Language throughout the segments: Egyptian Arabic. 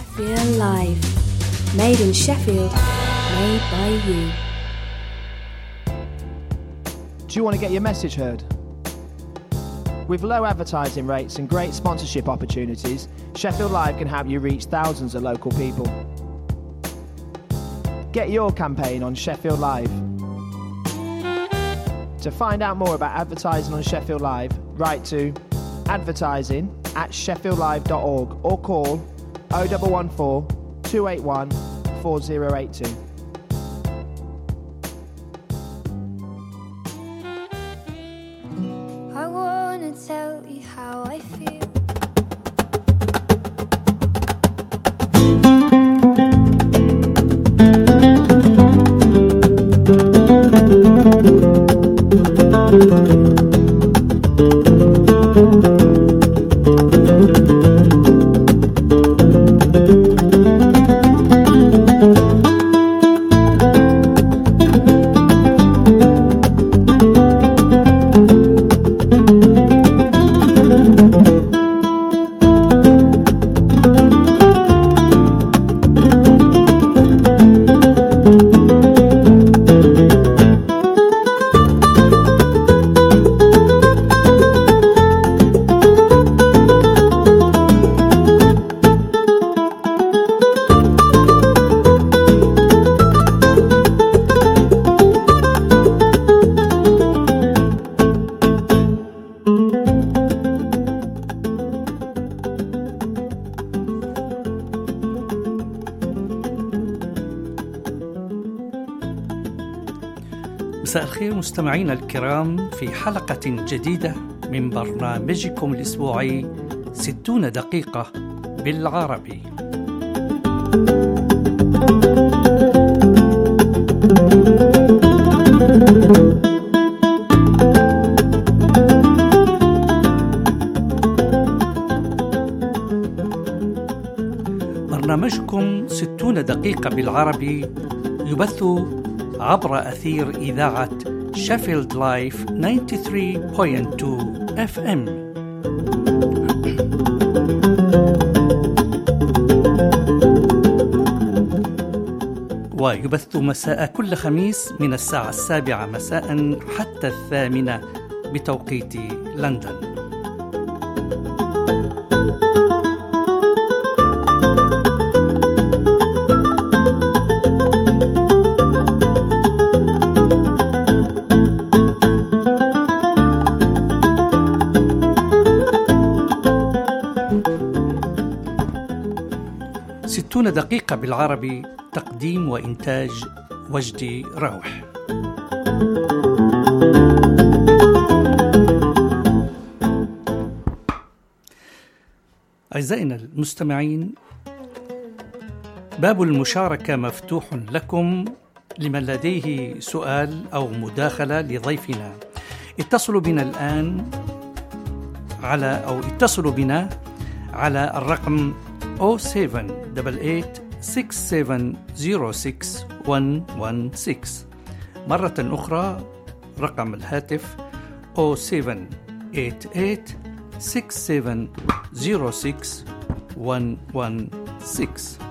Sheffield Live. Made in Sheffield, made by you. Do you want to get your message heard? With low advertising rates and great sponsorship opportunities, Sheffield Live can help you reach thousands of local people. Get your campaign on Sheffield Live. To find out more about advertising on Sheffield Live, write to advertising at sheffieldlive.org or call 0114 281 4082. I wanna tell you how I feel. مساء الخير مستمعينا الكرام في حلقة جديدة من برنامجكم الأسبوعي ستون دقيقة بالعربي برنامجكم ستون دقيقة بالعربي يبث عبر أثير إذاعة شيفيلد لايف 93.2 اف ام ويبث مساء كل خميس من الساعة السابعة مساء حتى الثامنة بتوقيت لندن ستون دقيقة بالعربي تقديم وإنتاج وجدي روح أعزائنا المستمعين باب المشاركة مفتوح لكم لمن لديه سؤال أو مداخلة لضيفنا اتصلوا بنا الآن على أو اتصلوا بنا على الرقم 07868061116 مرة أخرى رقم الهاتف 078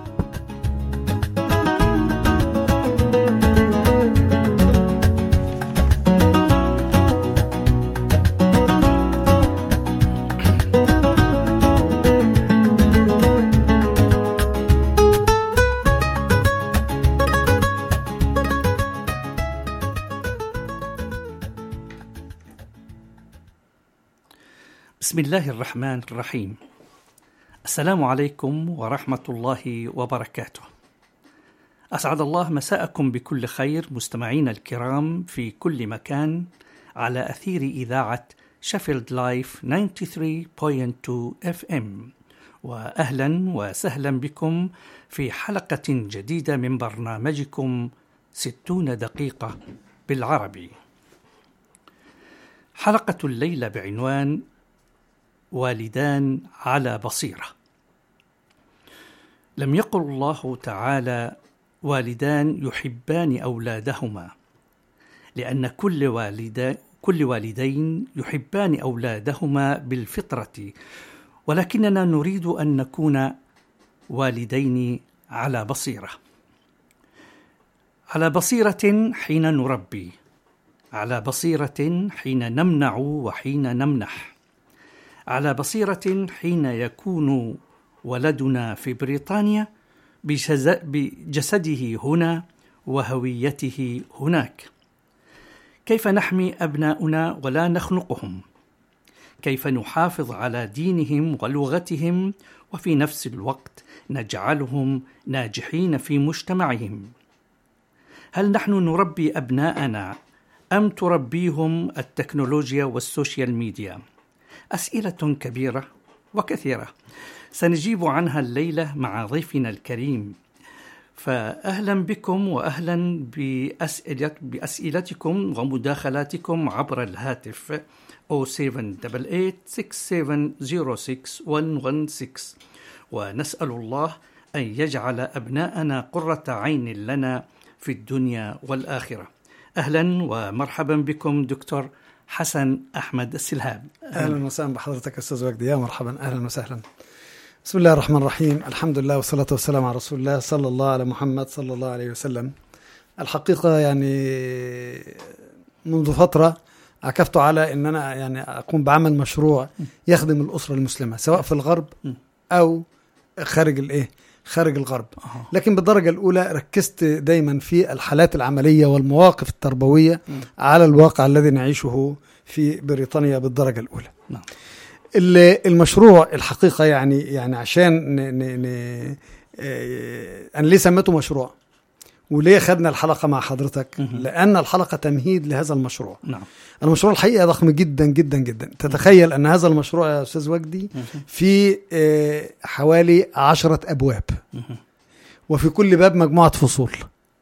بسم الله الرحمن الرحيم السلام عليكم ورحمة الله وبركاته أسعد الله مساءكم بكل خير مستمعينا الكرام في كل مكان على أثير إذاعة شيفيلد لايف 93.2 اف ام واهلا وسهلا بكم في حلقة جديدة من برنامجكم ستون دقيقة بالعربي. حلقة الليلة بعنوان والدان على بصيرة. لم يقل الله تعالى والدان يحبان أولادهما لأن كل والد كل والدين يحبان أولادهما بالفطرة ولكننا نريد أن نكون والدين على بصيره على بصيره حين نربي على بصيره حين نمنع وحين نمنح على بصيره حين يكون ولدنا في بريطانيا بجسده هنا وهويته هناك كيف نحمي ابناؤنا ولا نخنقهم كيف نحافظ على دينهم ولغتهم وفي نفس الوقت نجعلهم ناجحين في مجتمعهم هل نحن نربي ابناءنا ام تربيهم التكنولوجيا والسوشيال ميديا اسئله كبيره وكثيره سنجيب عنها الليله مع ضيفنا الكريم فأهلا بكم وأهلا بأسئلة بأسئلتكم ومداخلاتكم عبر الهاتف 0788-6706-116 ونسأل الله أن يجعل أبناءنا قرة عين لنا في الدنيا والآخرة أهلا ومرحبا بكم دكتور حسن أحمد السلهاب أهلا وسهلا بحضرتك أستاذ وجدي يا مرحبا أهلا وسهلا بسم الله الرحمن الرحيم الحمد لله والصلاة والسلام على رسول الله صلى الله على محمد صلى الله عليه وسلم الحقيقة يعني منذ فترة عكفت على ان انا يعني اقوم بعمل مشروع يخدم الاسره المسلمه سواء في الغرب او خارج الايه خارج الغرب لكن بالدرجه الاولى ركزت دايما في الحالات العمليه والمواقف التربويه على الواقع الذي نعيشه في بريطانيا بالدرجه الاولى نعم. المشروع الحقيقه يعني يعني عشان ن ن ن آه، انا ليه سميته مشروع وليه خدنا الحلقه مع حضرتك لان الحلقه تمهيد لهذا المشروع نعم المشروع الحقيقه ضخم جدا جدا جدا تتخيل ان هذا المشروع يا استاذ وجدي في آه، حوالي عشرة ابواب وفي كل باب مجموعه فصول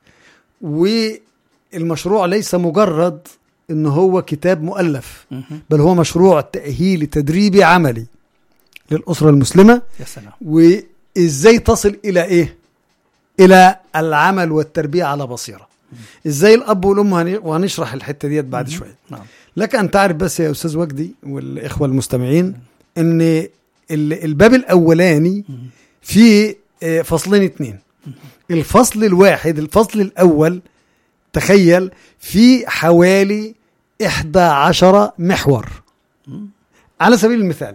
والمشروع ليس مجرد ان هو كتاب مؤلف بل هو مشروع تاهيلي تدريبي عملي للاسره المسلمه يا سلام وازاي تصل الى ايه الى العمل والتربيه على بصيره ازاي الاب والام هن- وهنشرح الحته ديت بعد شويه نعم لك ان تعرف بس يا استاذ وجدي والاخوه المستمعين ان ال- الباب الاولاني فيه آه، فصلين اتنين الفصل الواحد الفصل الاول تخيل في حوالي إحدى عشر محور على سبيل المثال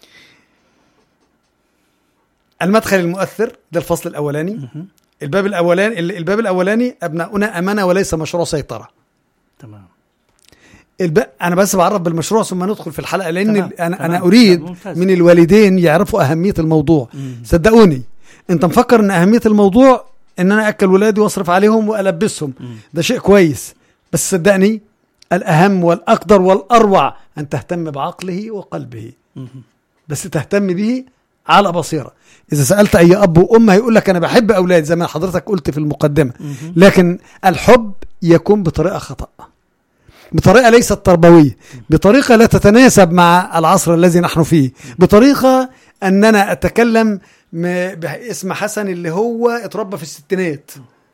المدخل المؤثر ده الفصل الأولاني الباب الأولاني الباب الأولاني أبناؤنا أمانة وليس مشروع سيطرة تمام الب... انا بس بعرف بالمشروع ثم ندخل في الحلقه لان تمام، انا تمام، انا اريد ممتاز. من الوالدين يعرفوا اهميه الموضوع صدقوني انت مفكر ان اهميه الموضوع ان انا اكل ولادي واصرف عليهم والبسهم ده شيء كويس بس صدقني الاهم والاقدر والاروع ان تهتم بعقله وقلبه بس تهتم به على بصيره اذا سالت اي اب وام هيقول لك انا بحب اولادي زي ما حضرتك قلت في المقدمه لكن الحب يكون بطريقه خطأ بطريقة ليست تربوية بطريقة لا تتناسب مع العصر الذي نحن فيه بطريقة أننا أتكلم م- باسم حسن اللي هو اتربى في الستينات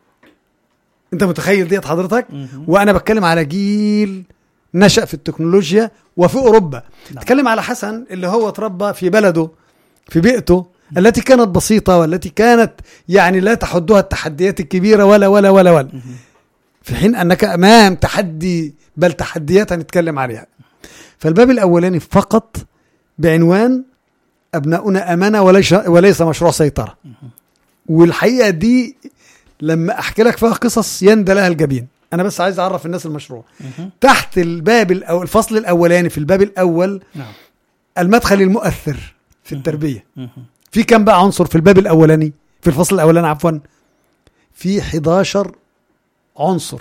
أنت متخيل ديت حضرتك وأنا بتكلم على جيل نشأ في التكنولوجيا وفي أوروبا تكلم على حسن اللي هو اتربى في بلده في بيئته التي كانت بسيطة والتي كانت يعني لا تحدها التحديات الكبيرة ولا ولا ولا ولا في حين انك امام تحدي بل تحديات هنتكلم عليها فالباب الاولاني فقط بعنوان ابناؤنا امانه وليس وليس مشروع سيطره والحقيقه دي لما احكي لك فيها قصص يندى لها الجبين انا بس عايز اعرف الناس المشروع تحت الباب الأو الفصل الاولاني في الباب الاول نعم المدخل المؤثر في التربيه في كم بقى عنصر في الباب الاولاني في الفصل الاولاني عفوا في 11 عنصر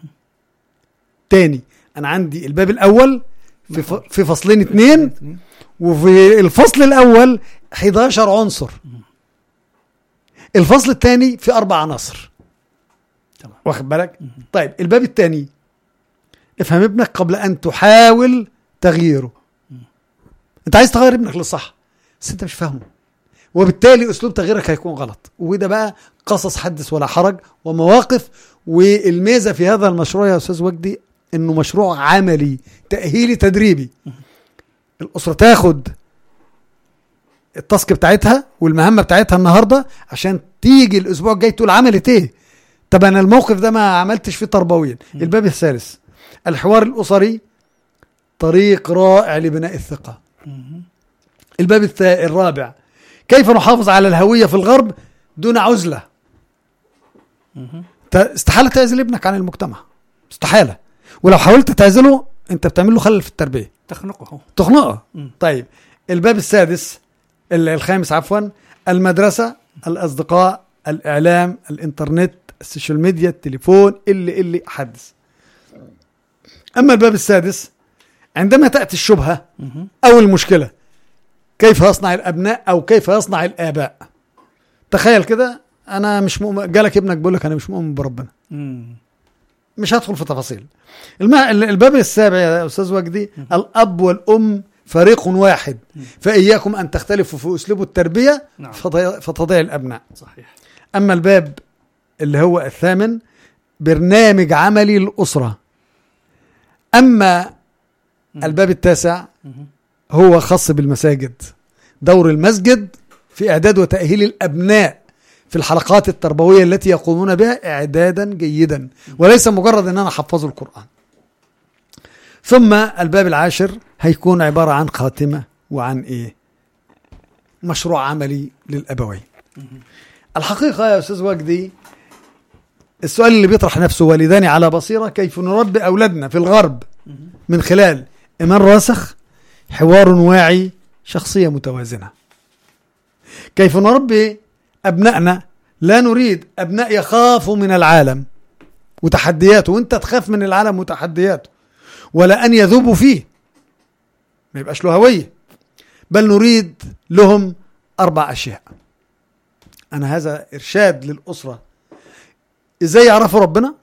تاني انا عندي الباب الاول في ف- في فصلين اتنين وفي الفصل الاول 11 عنصر الفصل الثاني في اربع عناصر تمام. واخد بالك طيب الباب الثاني افهم ابنك قبل ان تحاول تغييره انت عايز تغير ابنك للصح بس انت مش فاهمه وبالتالي اسلوب تغييرك هيكون غلط وده بقى قصص حدث ولا حرج ومواقف والميزه في هذا المشروع يا استاذ وجدي انه مشروع عملي تاهيلي تدريبي الاسره تاخد التاسك بتاعتها والمهمه بتاعتها النهارده عشان تيجي الاسبوع الجاي تقول عملت ايه طب انا الموقف ده ما عملتش فيه تربويا الباب الثالث الحوار الاسري طريق رائع لبناء الثقه الباب الثا- الرابع كيف نحافظ على الهويه في الغرب دون عزله ت- استحاله تعزل ابنك عن المجتمع استحاله ولو حاولت تعزله انت بتعمل له خلل في التربيه تخنقه تخنقه مم. طيب الباب السادس ال- الخامس عفوا المدرسة الأصدقاء الإعلام الإنترنت السوشيال ميديا التليفون اللي اللي حدث أما الباب السادس عندما تأتي الشبهة أو المشكلة كيف يصنع الأبناء أو كيف يصنع الآباء تخيل كده أنا مش مؤمن جالك ابنك بيقول لك أنا مش مؤمن بربنا مم. مش هدخل في تفاصيل الم... الباب السابع يا استاذ وجدي الاب والام فريق واحد فاياكم ان تختلفوا في اسلوب التربيه نعم. فتضيع, فتضيع الابناء صحيح اما الباب اللي هو الثامن برنامج عملي للاسره اما الباب التاسع هو خاص بالمساجد دور المسجد في اعداد وتاهيل الابناء في الحلقات التربويه التي يقومون بها اعدادا جيدا وليس مجرد ان انا احفظه القران ثم الباب العاشر هيكون عباره عن خاتمه وعن ايه مشروع عملي للابوين الحقيقه يا استاذ وجدي السؤال اللي بيطرح نفسه والدان على بصيره كيف نربي اولادنا في الغرب من خلال ايمان راسخ حوار واعي شخصيه متوازنه كيف نربي ابنائنا لا نريد ابناء يخافوا من العالم وتحدياته وانت تخاف من العالم وتحدياته ولا ان يذوبوا فيه ما يبقاش له هويه بل نريد لهم اربع اشياء انا هذا ارشاد للاسره ازاي يعرفوا ربنا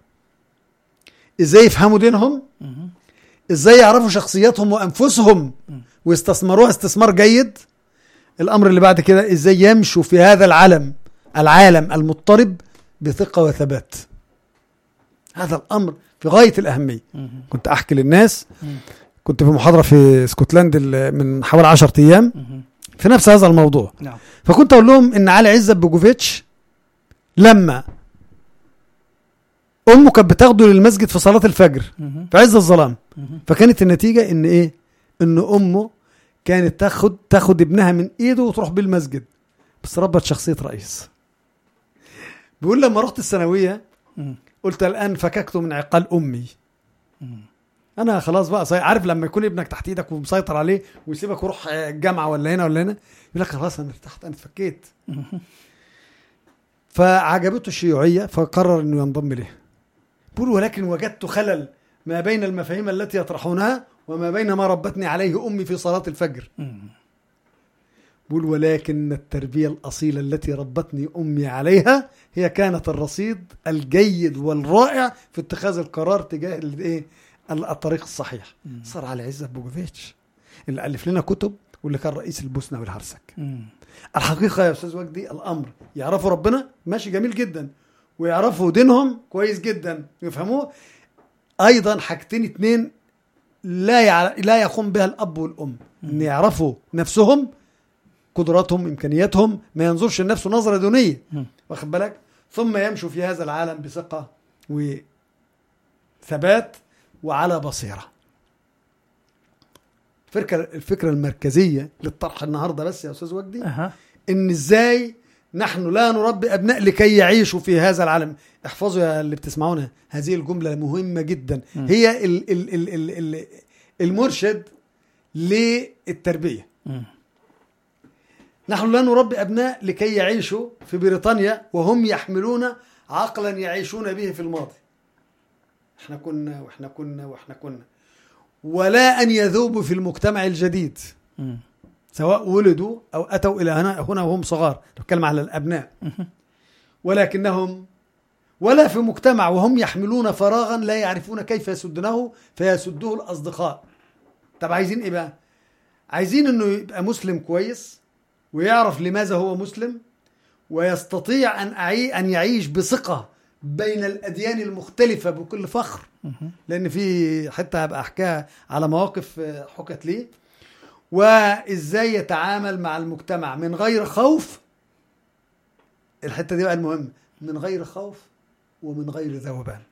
ازاي يفهموا دينهم ازاي يعرفوا شخصياتهم وانفسهم ويستثمروها استثمار جيد الامر اللي بعد كده ازاي يمشوا في هذا العالم العالم المضطرب بثقه وثبات هذا الامر في غايه الاهميه كنت احكي للناس كنت في محاضره في اسكتلند ال- من حوالي 10 ايام في نفس هذا الموضوع نعم فكنت اقول لهم ان علي عزت بوجوفيتش لما امه كانت بتاخده للمسجد في صلاه الفجر في عز الظلام فكانت النتيجه ان ايه ان امه كانت تاخد تاخد ابنها من ايده وتروح بيه المسجد بس ربت شخصيه رئيس بيقول لما رحت الثانويه مم. قلت الان فككت من عقال امي انا خلاص بقى صي- عارف لما يكون ابنك تحت ايدك ومسيطر عليه ويسيبك ويروح الجامعه ولا هنا ولا هنا يقول لك خلاص انا ارتحت انا اتفكيت فعجبته الشيوعيه فقرر انه ينضم ليها بيقول ولكن وجدت خلل ما بين المفاهيم التي يطرحونها وما بين ما ربتني عليه امي في صلاه الفجر بيقول ولكن التربيه الاصيله التي ربتني امي عليها هي كانت الرصيد الجيد والرائع في اتخاذ القرار تجاه الايه ال- الطريق الصحيح صار على عزت بوجوفيتش اللي الف لنا كتب واللي كان رئيس البوسنه والهرسك الحقيقه يا استاذ وجدي الامر يعرفوا ربنا ماشي جميل جدا ويعرفوا دينهم كويس جدا ويفهموه ايضا حاجتين اتنين لا يع... لا يقوم بها الاب والام ان يعرفوا نفسهم قدراتهم امكانياتهم ما ينظرش لنفسه نظره دونيه واخد بالك ثم يمشوا في هذا العالم بثقه وثبات وعلى بصيره الفكره الفكره المركزيه للطرح النهارده بس يا استاذ وجدي اها ان ازاي نحن لا نربي ابناء لكي يعيشوا في هذا العالم احفظوا يا اللي بتسمعونا هذه الجمله مهمه جدا هي ال ال ال ال ال المرشد للتربيه مم. نحن لا نربي ابناء لكي يعيشوا في بريطانيا وهم يحملون عقلا يعيشون به في الماضي احنا كنا واحنا كنا واحنا كنا ولا ان يذوبوا في المجتمع الجديد مم. سواء ولدوا او اتوا الى هنا هنا وهم صغار نتكلم على الابناء ولكنهم ولا في مجتمع وهم يحملون فراغا لا يعرفون كيف يسدونه فيسده الاصدقاء طب عايزين ايه بقى عايزين انه يبقى مسلم كويس ويعرف لماذا هو مسلم ويستطيع ان أعي ان يعيش بثقه بين الاديان المختلفه بكل فخر لان في حته هبقى احكيها على مواقف آه، حكت لي وازاي يتعامل مع المجتمع من غير خوف الحته دي بقى المهم من غير خوف ومن غير ذوبان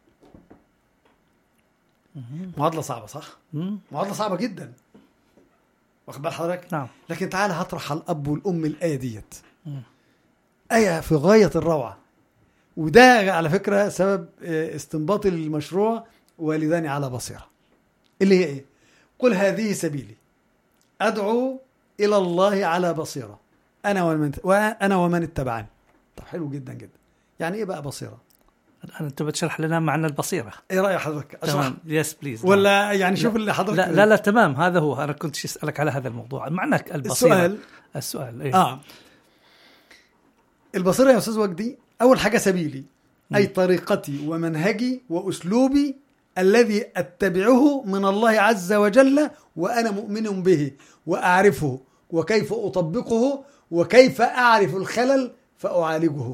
معادله صعبه صح مم. معادله صعبه جدا واخد بال حضرتك نعم لكن تعال هطرح على الاب والام الايه ديت مم. ايه في غايه الروعه وده على فكره سبب آه، استنباط المشروع والدان على بصيره اللي هي ايه قل هذه سبيلي ادعو الى الله على بصيره انا ومن وانا ومن اتبعني طب حلو جدا جدا يعني ايه بقى بصيره الان انت بتشرح لنا معنى البصيره ايه راي حضرتك اشرح تمام يس بليز ولا يعني شوف اللي حضرتك لا لا لا تمام هذا هو انا كنت اسالك على هذا الموضوع معنى البصيره السؤال السؤال إيه؟ اه البصيره يا استاذ وجدي اول حاجه سبيلي اي طريقتي ومنهجي واسلوبي الذي اتبعه من الله عز وجل وانا مؤمن به واعرفه وكيف اطبقه وكيف اعرف الخلل فاعالجه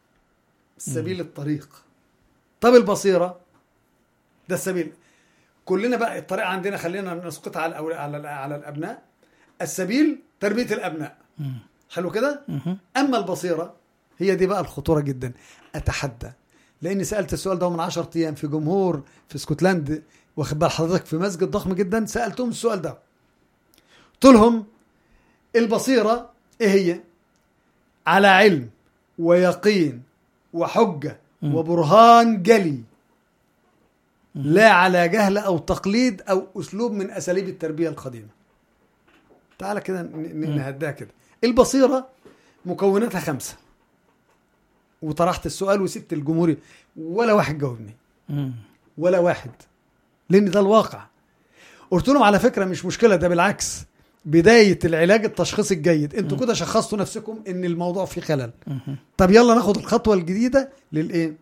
سبيل الطريق طب البصيره ده السبيل كلنا بقى الطريقه عندنا خلينا نسقطها على الأول- على على الابناء السبيل تربيه الابناء حلو كده مهم. اما البصيره هي دي بقى الخطوره جدا اتحدى لاني سالت السؤال ده من 10 ايام في جمهور في اسكتلند واخد بال حضرتك في مسجد ضخم جدا سالتهم السؤال ده قلت لهم البصيره ايه هي على علم ويقين وحجه وبرهان جلي لا على جهل او تقليد او اسلوب من اساليب التربيه القديمه تعالى كده ن- ن- نهداها كده البصيره مكوناتها خمسه وطرحت السؤال وسبت الجمهوري ولا واحد جاوبني مم. ولا واحد لان ده الواقع قلت لهم على فكره مش مشكله ده بالعكس بدايه العلاج التشخيص الجيد انتوا كده شخصتوا نفسكم ان الموضوع فيه خلل مهم. طب يلا ناخد الخطوه الجديده للايه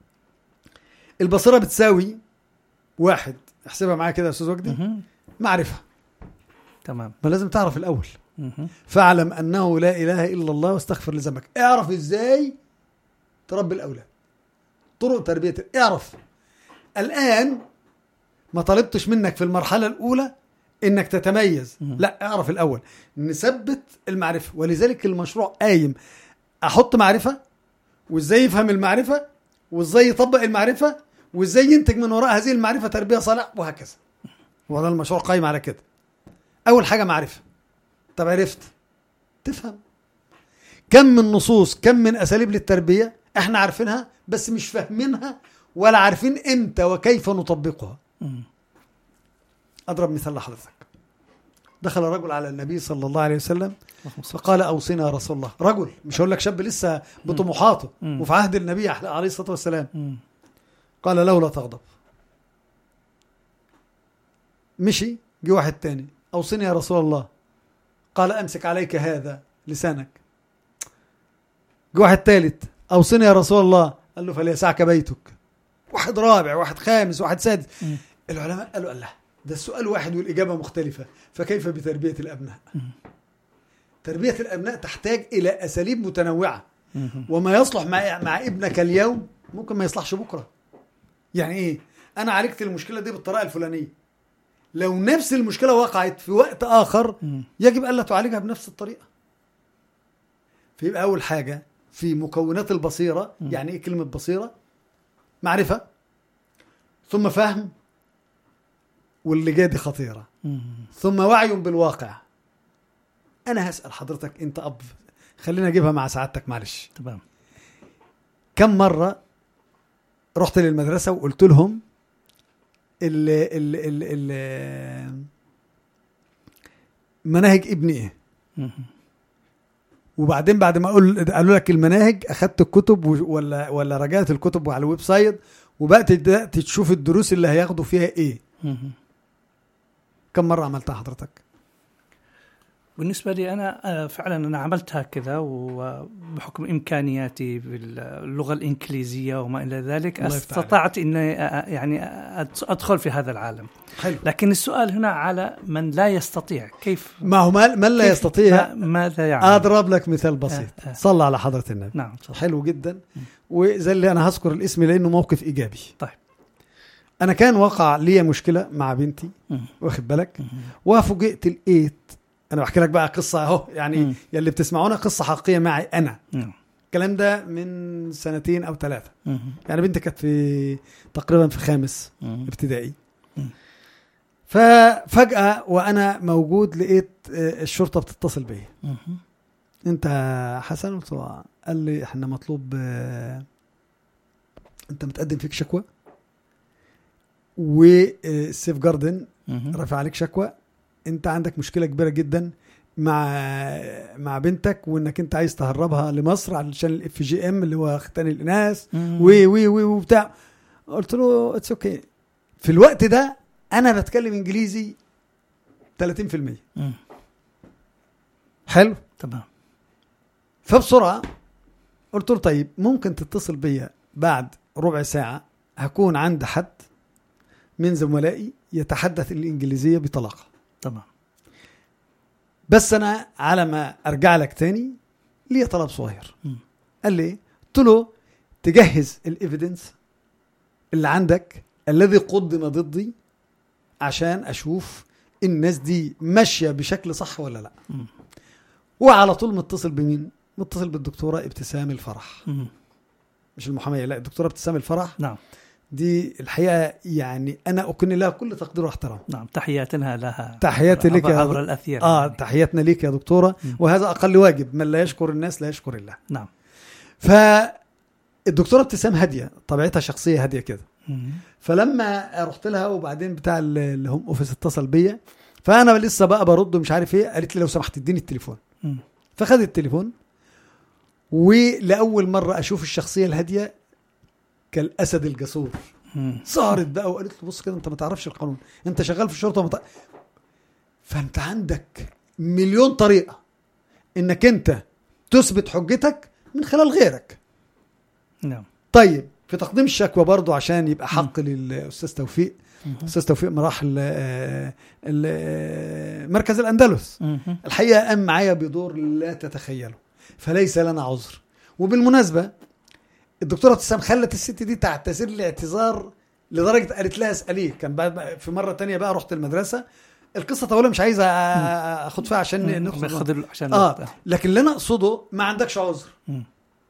البصيره بتساوي واحد احسبها معايا كده يا استاذ وجدي مهم. معرفه تمام ما لازم تعرف الاول مهم. فاعلم انه لا اله الا الله واستغفر لذنبك اعرف ازاي تربي الاولاد طرق تربيه اعرف الان ما طلبتش منك في المرحله الاولى انك تتميز لا اعرف الاول نثبت المعرفه ولذلك المشروع قايم احط معرفه وازاي يفهم المعرفه وازاي يطبق المعرفه وازاي ينتج من وراء هذه المعرفه تربيه صالحه وهكذا وهذا المشروع قايم على كده اول حاجه معرفه طب عرفت تفهم كم من نصوص كم من اساليب للتربيه احنا عارفينها بس مش فاهمينها ولا عارفين امتى وكيف نطبقها مم. اضرب مثال لحضرتك دخل رجل على النبي صلى الله عليه وسلم اللهم صل. فقال اوصينا يا رسول الله رجل مش هقول لك شاب لسه بطموحاته مم. وفي عهد النبي عليه الصلاه والسلام مم. قال له لا تغضب مشي جه واحد تاني اوصني يا رسول الله قال امسك عليك هذا لسانك جه واحد تالت اوصني يا رسول الله قال له فليسعك بيتك واحد رابع واحد خامس واحد سادس مم. العلماء قالوا الله ده السؤال واحد والاجابه مختلفه فكيف بتربيه الابناء تربيه الابناء تحتاج الى اساليب متنوعه مهم. وما يصلح مع مع ابنك اليوم ممكن ما يصلحش بكره يعني ايه انا عالجت المشكله دي بالطريقه الفلانيه لو نفس المشكله وقعت في وقت اخر مم. يجب الا تعالجها بنفس الطريقه فيبقى اول حاجه في مكونات البصيره يعني ايه كلمه بصيره معرفه ثم فهم واللي جاي دي خطيره مم. ثم وعي بالواقع انا هسال حضرتك انت اب خلينا اجيبها مع سعادتك معلش تمام كم مرة رحت للمدرسة وقلت لهم ال ال ال ال مناهج ابني ايه مهم. وبعدين بعد ما اقول قالوا لك المناهج اخدت الكتب و- ولا ولا رجعت الكتب على الويب سايت وبقت بدات تشوف الدروس اللي هياخدوا فيها ايه مهم. كم مرة عملتها حضرتك بالنسبة لي أنا آه، فعلا أنا عملتها كذا وبحكم إمكانياتي باللغة الإنجليزية وما إلى ذلك الله يفتح عليك. استطعت إني آه، يعني أد- أدخل في هذا العالم حلو لكن السؤال هنا على من لا يستطيع كيف ما هو ما- من لا كيف- يستطيع ما- ماذا يعمل اضرب لك مثال بسيط آه، آه. صلى على حضرة النبي نعم تفضل. حلو جدا وزي اللي انا هذكر الاسم لانه موقف ايجابي طيب انا كان وقع لي مشكله مع بنتي مم. واخد بالك وفوجئت لقيت انا بحكي لك بقى قصه اهو يعني مم. يلي بتسمعونا قصه حقيقيه معي انا نعم الكلام ده من سنتين او ثلاثه مم. يعني بنتي كانت في تقريبا في خامس مم. ابتدائي مم. ففجاه وانا موجود لقيت آه، الشرطه بتتصل بيا مم. انت حسن قلت له آه. قال لي احنا مطلوب آه، انت متقدم فيك شكوى والسيف جاردن مم. رفع عليك شكوى انت عندك مشكله كبيره جدا مع مع بنتك وانك انت عايز تهربها لمصر علشان الاف جي ام اللي هو ختان الاناث مم. وي وي وي وبتاع قلت له اتس اوكي في الوقت ده انا بتكلم انجليزي 30% مم. حلو تمام فبسرعه قلت له طيب ممكن تتصل بيا بعد ربع ساعه هكون عند حد من زملائي يتحدث الانجليزيه بطلاقه تمام بس انا على ما ارجع لك تاني لي طلب صغير مم. قال لي إيه؟ قلت له تجهز الايفيدنس اللي عندك الذي قدم ضدي عشان اشوف الناس دي ماشيه بشكل صح ولا لا مم. وعلى طول متصل بمين متصل بالدكتوره ابتسام الفرح مم. مش المحاميه لا الدكتوره ابتسام الفرح نعم دي الحقيقه يعني انا اكن لها كل تقدير واحترام نعم تحياتنا لها تحياتي لك عبر, يا عبر الاثير اه يعني. تحياتنا ليك يا دكتوره مم. وهذا اقل واجب من لا يشكر الناس لا يشكر الله نعم فالدكتوره ابتسام هاديه طبيعتها شخصيه هاديه كده مم. فلما رحت لها وبعدين بتاع ال- الهوم اوفيس اتصل بيا فانا لسه بقى برد ومش عارف ايه قالت لي لو سمحت اديني التليفون مم. فخد التليفون ولاول مره اشوف الشخصيه الهاديه كالاسد الجسور مم. صارت بقى وقالت له بص كده انت ما تعرفش القانون انت شغال في الشرطه ومت... فانت عندك مليون طريقه انك انت تثبت حجتك من خلال غيرك نعم طيب في تقديم الشكوى برضو عشان يبقى حق للاستاذ توفيق مم. استاذ توفيق مراحل آه، ال- آه، مركز الاندلس مم. الحقيقه قام معايا بدور لا تتخيله فليس لنا عذر وبالمناسبه الدكتوره ابتسام خلت الست دي تعتذر لي اعتذار لدرجه قالت لها اساليه كان بعد في مره تانية بقى رحت المدرسه القصه طويله مش عايز اخد فيها عشان مم. نخرج خذ ال- عشان اه الوقت. لكن اللي انا اقصده ما عندكش عذر مم.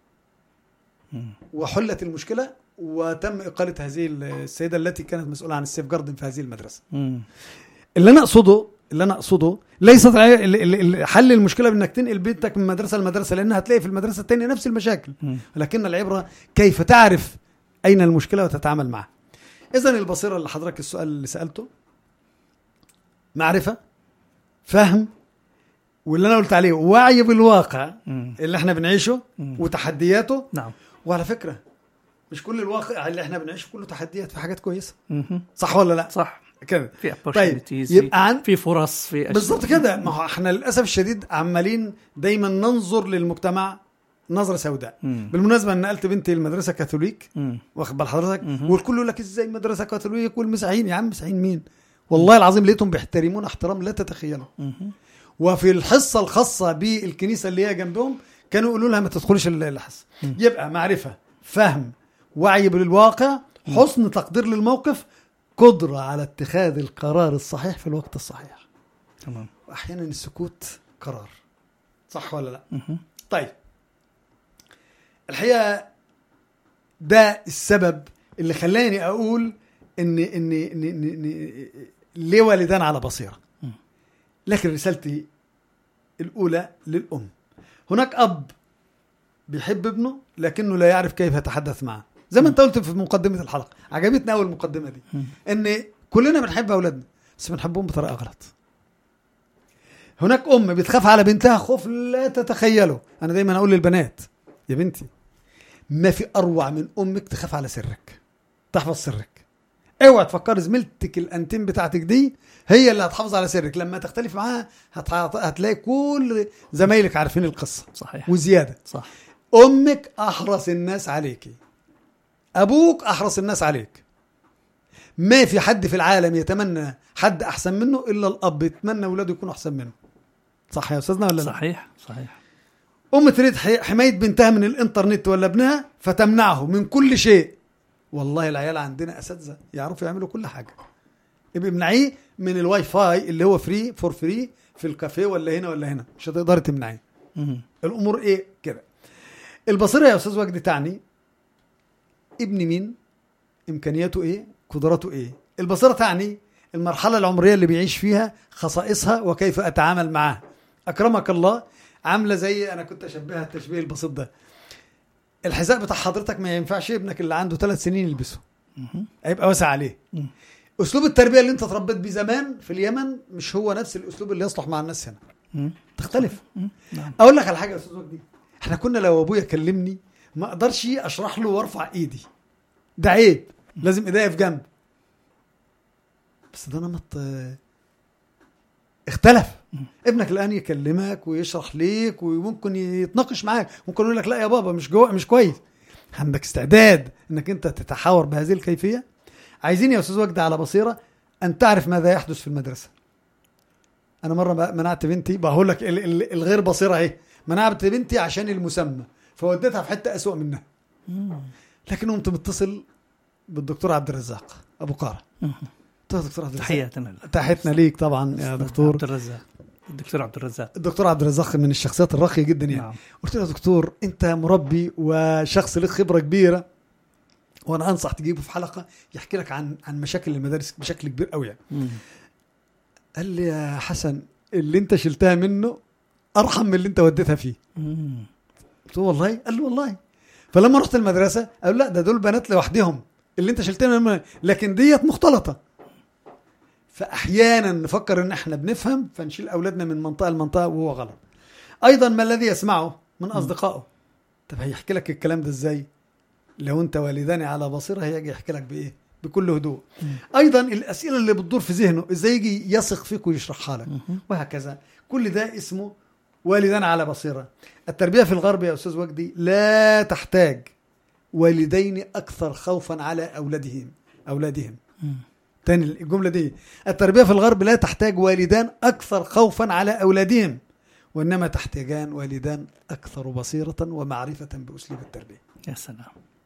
مم. وحلت المشكله وتم اقاله هذه السيده التي كانت مسؤوله عن السيف جاردن في هذه المدرسه مم. اللي انا اقصده اللي انا اقصده ليست الع- ال- ال- ال- حل المشكله بانك تنقل بنتك من مدرسه لمدرسه لان هتلاقي في المدرسه الثانيه نفس المشاكل مم. ولكن العبره كيف تعرف اين المشكله وتتعامل معها اذا البصيره اللي حضرتك السؤال اللي سالته معرفه فهم واللي انا قلت عليه وعي بالواقع مم. اللي احنا بنعيشه مم. وتحدياته نعم وعلى فكره مش كل الواقع اللي احنا بنعيشه كله تحديات في حاجات كويسه مم. صح ولا لا صح كده في طيب opportunities يبقى عن في فرص في أشياء. بالظبط كده ما هو احنا للاسف الشديد عمالين دايما ننظر للمجتمع نظره سوداء مم. بالمناسبه انا نقلت بنتي المدرسه كاثوليك مم. واخد بال حضرتك مهم. والكل يقول لك ازاي مدرسه كاثوليك والمسيحيين يا عم مسيحيين مين والله العظيم لقيتهم بيحترمون احترام لا تتخيله مم. وفي الحصه الخاصه بالكنيسه اللي هي جنبهم كانوا يقولوا لها ما تدخلش ال- الحصه مم. يبقى معرفه فهم وعي بالواقع حسن تقدير للموقف قدره على اتخاذ القرار الصحيح في الوقت الصحيح تمام واحيانا السكوت قرار صح ولا لا مم. طيب الحقيقه ده السبب اللي خلاني اقول ان ان ان, إن, إن ليه والدان على بصيره م. لكن رسالتي الاولى للام هناك اب بيحب ابنه لكنه لا يعرف كيف يتحدث معه زي ما انت قلت في مقدمه الحلقه عجبتني اول المقدمه دي م. ان كلنا بنحب اولادنا بس بنحبهم بطريقه غلط هناك ام بتخاف على بنتها خوف لا تتخيله انا دايما اقول للبنات يا بنتي ما في اروع من امك تخاف على سرك تحفظ سرك اوعى تفكر زميلتك الانتيم بتاعتك دي هي اللي هتحافظ على سرك لما تختلف معاها هتع- هتلاقي كل زمايلك عارفين القصه صحيح وزياده صح امك احرص الناس عليكي ابوك احرص الناس عليك ما في حد في العالم يتمنى حد احسن منه الا الاب يتمنى اولاده يكونوا احسن منه صح يا استاذنا ولا لا صحيح صحيح ام تريد حي- حمايه بنتها من الانترنت ولا ابنها فتمنعه من كل شيء والله العيال عندنا اساتذه يعرفوا يعملوا كل حاجه يبقى امنعيه من الواي فاي اللي هو فري فور فري في الكافيه ولا هنا ولا هنا مش هتقدري تمنعيه مم. الامور ايه كده البصيره يا استاذ وجدي تعني ابن مين امكانياته ايه قدراته ايه البصيره تعني المرحله العمريه اللي بيعيش فيها خصائصها وكيف اتعامل معها اكرمك الله عامله زي انا كنت اشبهها التشبيه البسيط ده الحذاء بتاع حضرتك ما ينفعش ابنك اللي عنده ثلاث سنين يلبسه هيبقى واسع عليه مم. اسلوب التربيه اللي انت اتربيت بيه زمان في اليمن مش هو نفس الاسلوب اللي يصلح مع الناس هنا مم. تختلف مم. نعم اقول لك على حاجه يا استاذ وجدي احنا كنا لو ابويا كلمني ما اقدرش اشرح له وارفع ايدي ده عيب لازم ايديا في جنب بس ده نمط آه، اختلف ابنك الان يكلمك ويشرح ليك وممكن يتناقش معاك ممكن يقول لك لا يا بابا مش جو مش كويس عندك استعداد انك انت تتحاور بهذه الكيفيه عايزين يا استاذ وجدي على بصيره ان تعرف ماذا يحدث في المدرسه انا مره بقى منعت بنتي بقول لك ال- ال- الغير بصيره اهي منعت بنتي عشان المسمى فوديتها في حته اسوأ منها لكن قمت متصل بالدكتور عبد الرزاق ابو قاره مم. قلت له يا دكتور عبد الرزاق تحياتنا لك تحياتنا ليك طبعا يا دكتور عبد الرزاق الدكتور عبد الرزاق الدكتور عبد الرزاق من الشخصيات الراقيه جدا يعني نعم قلت له يا دكتور انت مربي وشخص لك خبره كبيره وانا انصح تجيبه في حلقه يحكي لك عن عن مشاكل المدارس بشكل كبير قوي يعني مم. قال لي يا حسن اللي انت شلتها منه ارحم من اللي انت وديتها فيه مم. قلت له والله قال له والله فلما رحت المدرسه قالوا لا ده دول بنات لوحدهم اللي انت شلتها منهم لكن ديت مختلطه فاحيانا نفكر ان احنا بنفهم فنشيل اولادنا من منطقه لمنطقه وهو غلط ايضا ما الذي يسمعه من اصدقائه طب هيحكي لك الكلام ده ازاي لو انت والدان على بصيره هيجي يحكي لك بايه بكل هدوء ايضا الاسئله اللي بتدور في ذهنه ازاي يجي يثق فيك ويشرحها لك وهكذا كل ده اسمه والدان على بصيره التربيه في الغرب يا استاذ وجدي لا تحتاج والدين اكثر خوفا على اولادهم اولادهم تاني الجمله دي التربيه في الغرب لا تحتاج والدان اكثر خوفا على اولادهم وانما تحتاجان والدان اكثر بصيره ومعرفه باسلوب التربيه يا سلام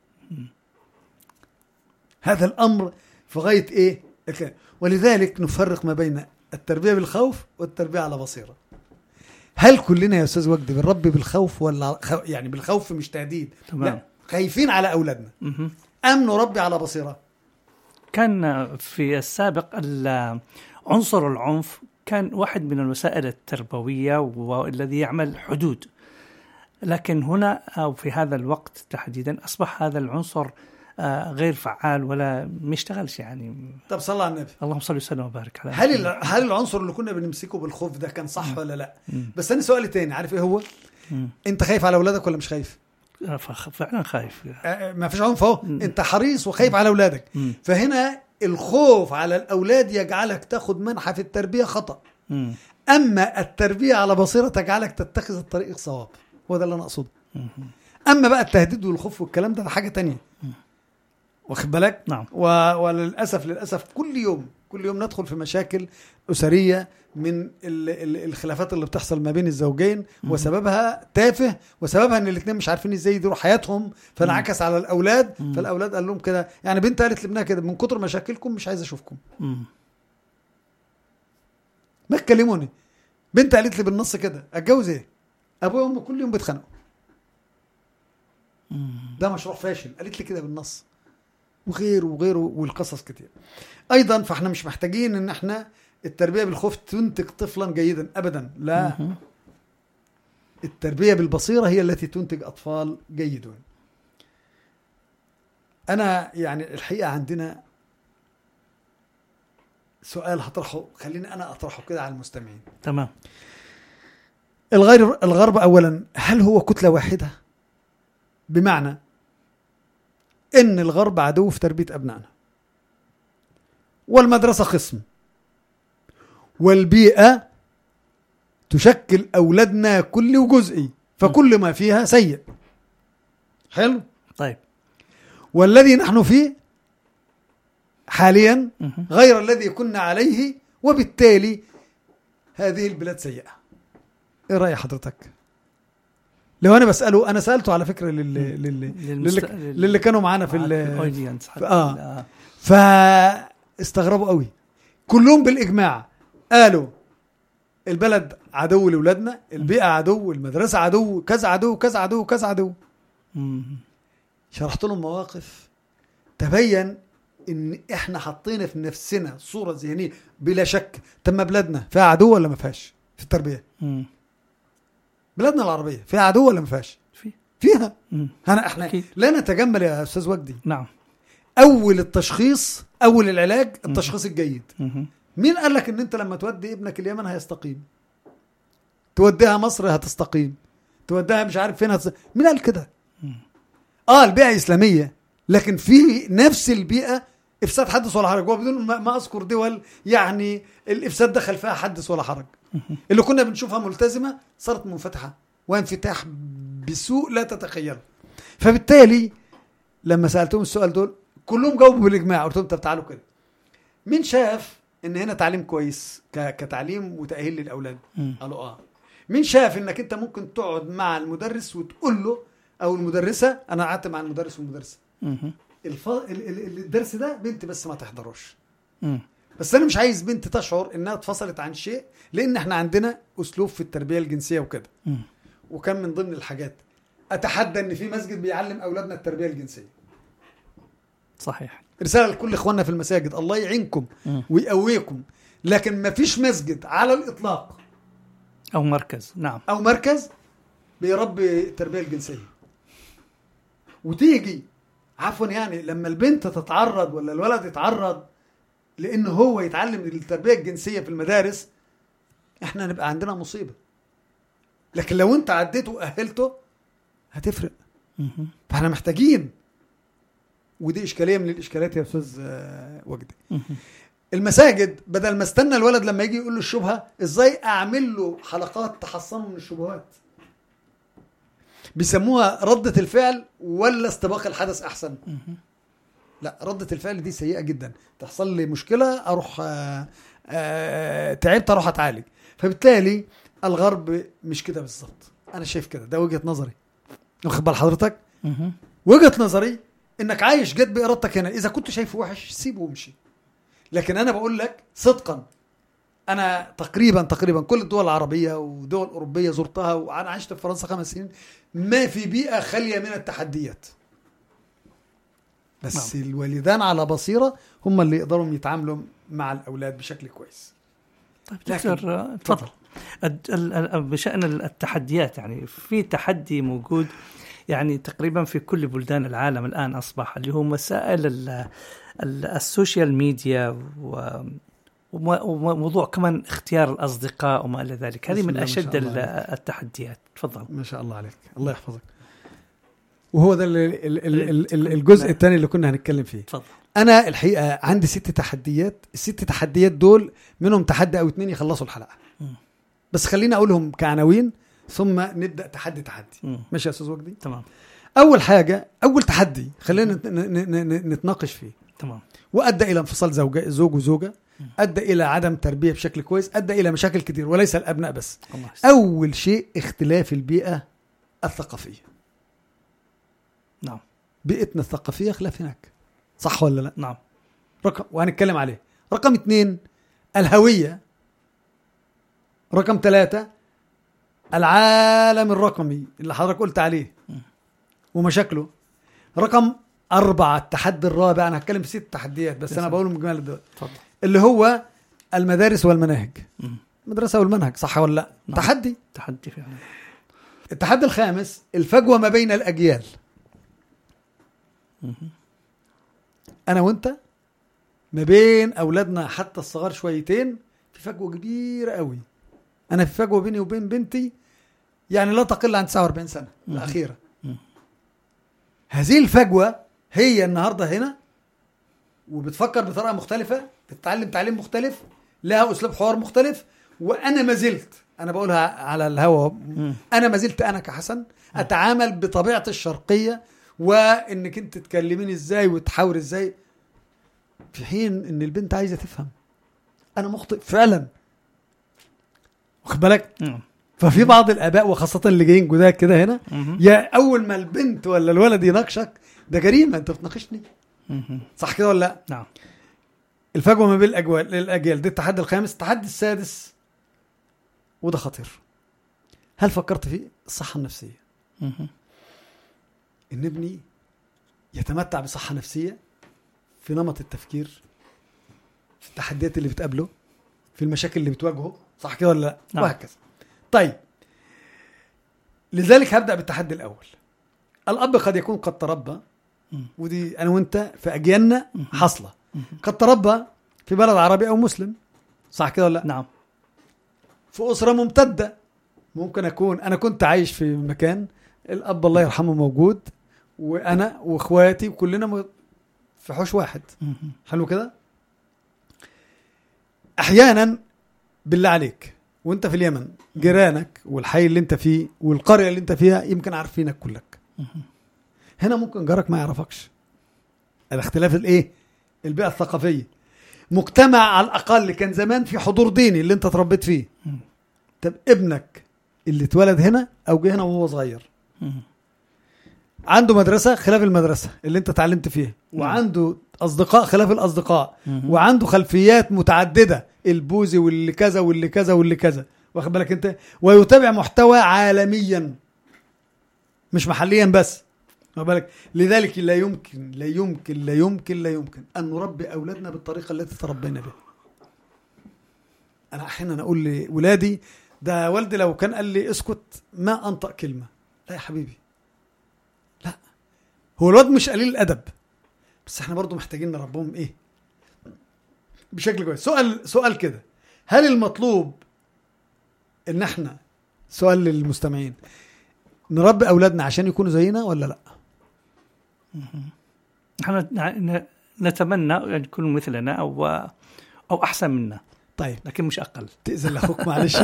هذا الامر في غايه ايه الكلام. ولذلك نفرق ما بين التربيه بالخوف والتربيه على بصيره هل كلنا يا استاذ وجدي بنربي بالخوف ولا خو... يعني بالخوف مش تهديد تمام. لا خايفين على اولادنا مهم. ام نربي على بصيره كان في السابق ال- عنصر العنف كان واحد من الوسائل التربوية والذي يعمل حدود لكن هنا أو في هذا الوقت تحديدا أصبح هذا العنصر آه، غير فعال ولا ما يشتغلش يعني طب صلى على النبي اللهم صل وسلم وبارك على هل ال- هل العنصر اللي كنا بنمسكه بالخوف ده كان صح ولا لا بس انا سؤالي تاني عارف ايه هو مم. انت خايف على اولادك ولا مش خايف آه، فخ- فعلا خايف آه، ما فيش عنف اهو مم. انت حريص وخايف على اولادك مم. فهنا الخوف على الاولاد يجعلك تاخد منحى في التربيه خطا مم. اما التربيه على بصيره تجعلك تتخذ الطريق الصواب هو ده اللي انا اقصده اما بقى التهديد والخوف والكلام ده ده حاجه تانية واخد بالك نعم. و... وللاسف للاسف كل يوم كل يوم ندخل في مشاكل اسريه من ال... ال... الخلافات اللي بتحصل ما بين الزوجين وسببها تافه وسببها ان الاثنين مش عارفين ازاي يديروا حياتهم فانعكس على الاولاد فالاولاد قال لهم كده يعني بنت قالت لابنها كده من كتر مشاكلكم مش عايز اشوفكم مم. ما تكلموني بنت قالت لي بالنص كده اتجوز ايه ابويا وامي كل يوم بيتخانقوا ده مشروع فاشل قالت لي كده بالنص وغيره وغيره والقصص كتير ايضا فاحنا مش محتاجين ان احنا التربيه بالخوف تنتج طفلا جيدا ابدا لا التربيه بالبصيره هي التي تنتج اطفال جيدون انا يعني الحقيقه عندنا سؤال هطرحه خليني انا اطرحه كده على المستمعين تمام الغير الغرب اولا هل هو كتله واحده بمعنى ان الغرب عدو في تربيه ابنائنا والمدرسه خصم والبيئه تشكل اولادنا كل وجزئي فكل ما فيها سيء حلو طيب والذي نحن فيه حاليا مهم. غير الذي كنا عليه وبالتالي هذه البلاد سيئة ايه رأي حضرتك لو انا بسأله انا سألته على فكرة للي, للي, للمست- للي, للي كانوا معانا في ال- الاودينس حتى آه. آه. فاستغربوا قوي كلهم بالإجماع قالوا البلد عدو لاولادنا البيئه عدو المدرسه عدو كذا عدو كذا عدو كذا عدو مم. شرحت لهم مواقف تبين ان احنا حطينا في نفسنا صوره ذهنيه بلا شك تم بلادنا فيها عدو ولا ما فيهاش في التربيه مم. بلادنا العربيه فيها عدو ولا ما فيهاش في فيها مم. انا احنا أكيد. لا نتجمل يا استاذ وجدي نعم اول التشخيص اول العلاج التشخيص الجيد مم. مين قال لك ان انت لما تودي ابنك اليمن هيستقيم توديها مصر هتستقيم توديها مش عارف فين هتستقيم. مين قال كده اه البيئه اسلاميه لكن في نفس البيئه افساد حدث ولا حرج وبدون ما ما اذكر دول يعني الافساد دخل فيها حدث ولا حرج اللي كنا بنشوفها ملتزمه صارت منفتحه وانفتاح بسوء لا تتخيله فبالتالي لما سالتهم السؤال دول كلهم جاوبوا بالاجماع قلت لهم طب تعالوا كده مين شاف ان هنا تعليم كويس ك- كتعليم وتاهيل للاولاد مم. قالوا اه مين شاف انك انت ممكن تقعد مع المدرس وتقول له او المدرسه انا قعدت مع المدرس والمدرسه مم. الف... ال- ال- ال- الدرس ده بنت بس ما تحضروش مم. بس انا مش عايز بنت تشعر انها اتفصلت عن شيء لان احنا عندنا اسلوب في التربيه الجنسيه وكده مم. وكان من ضمن الحاجات اتحدى ان في مسجد بيعلم اولادنا التربيه الجنسيه صحيح رساله لكل اخواننا في المساجد الله يعينكم مم. ويقويكم لكن ما فيش مسجد على الاطلاق أو مركز نعم او مركز بيربي التربيه الجنسيه وتيجي عفوا يعني لما البنت تتعرض ولا الولد يتعرض لان هو يتعلم التربيه الجنسيه في المدارس احنا نبقى عندنا مصيبه لكن لو انت عديته واهلته هتفرق مم. فاحنا محتاجين ودي اشكاليه من الاشكاليات يا استاذ آه، وجدي مم. المساجد بدل ما استنى الولد لما يجي يقول له الشبهه ازاي اعمل له حلقات تحصنه من الشبهات بيسموها ردة الفعل ولا استباق الحدث احسن لا ردة الفعل دي سيئة جدا تحصل لي مشكلة اروح آه، آه، تعبت اروح اتعالج فبالتالي الغرب مش كده بالظبط انا شايف كده ده وجهة نظري واخد بال حضرتك مم. وجهه نظري انك عايش جد بارادتك هنا اذا كنت شايفه وحش سيبه وامشي لكن انا بقول لك صدقا انا تقريبا تقريبا كل الدول العربيه ودول اوروبيه زرتها وانا عشت في فرنسا خمس سنين ما في بيئه خاليه من التحديات بس نعم. الوالدان على بصيره هم اللي يقدروا يتعاملوا مع الاولاد بشكل كويس طيب لكن- دكتور آه، تفضل الد- ال- ال- بشأن التحديات يعني في تحدي موجود يعني تقريبا في كل بلدان العالم الآن أصبح اللي هو مسائل ال- ال- السوشيال ميديا و وم- وموضوع كمان اختيار الأصدقاء وما إلى ذلك هذه بسم من الله ما شاء أشد الله ال- عليك. التحديات تفضل ما شاء الله عليك الله يحفظك وهو ده ال- ال- ال- ال- ال- الجزء الثاني اللي كنا هنتكلم فيه تفضل انا الحقيقه عندي ست تحديات الست تحديات دول منهم تحدي او اتنين يخلصوا الحلقه مم. بس خليني اقولهم كعناوين ثم نبدا تحدي تحدي مم. ماشي يا استاذ وجدي تمام اول حاجه اول تحدي خلينا نت- ن- ن- ن- نتناقش فيه تمام وادى الى انفصال زوجة زوج وزوجه ادى الى عدم تربيه بشكل كويس ادى الى مشاكل كتير وليس الابناء بس الله يستر. اول شيء اختلاف البيئه الثقافيه نعم بيئتنا الثقافيه خلاف هناك صح ولا لا نعم رقم وهنتكلم عليه رقم اثنين الهوية رقم ثلاثة العالم الرقمي اللي حضرتك قلت عليه ومشاكله رقم أربعة التحدي الرابع أنا هتكلم في ست تحديات بس أنا يسلم. بقولهم مجمل دلوقتي تفضل اللي هو المدارس والمناهج مم. المدرسة والمنهج صح ولا لا نعم. تحدي تحدي فعلا التحدي الخامس الفجوة ما بين الأجيال أنا وأنت ما بين أولادنا حتى الصغار شويتين في فجوة كبيرة قوي أنا في فجوة بيني وبين بنتي يعني لا تقل عن 49 سنة مم. الأخيرة مم. هذه الفجوة هي النهاردة هنا وبتفكر بطريقة مختلفة بتتعلم تعليم مختلف لها أسلوب حوار مختلف وأنا ما زلت أنا بقولها على الهوا مم. انا ما زلت انا كحسن اتعامل بطبيعتي الشرقيه وانك انت تكلميني ازاي وتحاوري ازاي في حين ان البنت عايزه تفهم انا مخطئ فعلا واخد بالك نعم ففي بعض الاباء وخاصه اللي جايين جداد كده هنا مم. يا اول ما البنت ولا الولد يناقشك ده جريمه انت بتناقشني مم. صح كده ولا لا نعم الفجوه ما بين الاجيال الاجيال ده التحدي الخامس التحدي السادس وده خطير هل فكرت في الصحة النفسية مهم. ان ابني يتمتع بصحة نفسية في نمط التفكير في التحديات اللي بتقابله في المشاكل اللي بتواجهه صح كده ولا لا نعم. وهكذا طيب لذلك هبدأ بالتحدي الأول الأب قد يكون قد تربى مم. ودي أنا وأنت في أجيالنا مهم. حصلة مهم. قد تربى في بلد عربي أو مسلم صح كده ولا لا نعم في أسرة ممتدة ممكن أكون أنا كنت عايش في مكان الأب الله يرحمه موجود وأنا وإخواتي وكلنا م- في حوش واحد مهم. حلو كده أحيانا بالله عليك وأنت في اليمن جيرانك والحي اللي أنت فيه والقرية اللي أنت فيها يمكن عارفينك كلك مهم. هنا ممكن جارك ما يعرفكش الاختلاف الايه البيئة الثقافية مجتمع على الأقل كان زمان في حضور ديني اللي أنت تربيت فيه مم. طب ابنك اللي اتولد هنا او جه هنا وهو صغير مهم. عنده مدرسه خلاف المدرسه اللي انت اتعلمت فيها نعم. وعنده اصدقاء خلاف الاصدقاء مهم. وعنده خلفيات متعدده البوذي واللي كذا واللي كذا واللي كذا واخد بالك انت ويتابع محتوى عالميا مش محليا بس واخد بالك لذلك لا يمكن لا يمكن لا يمكن لا يمكن ان نربي اولادنا بالطريقه التي تربينا بها انا احيانا اقول لاولادي ده والدي لو كان قال لي اسكت ما انطق كلمه لا يا حبيبي لا هو الواد مش قليل الادب بس احنا برضو محتاجين نربهم ايه بشكل كويس سؤال سؤال كده هل المطلوب ان احنا سؤال للمستمعين نربي اولادنا عشان يكونوا زينا ولا لا نحن ن- نتمنى ان يكونوا مثلنا او او احسن منا طيب لكن مش اقل تأذن لاخوك معلش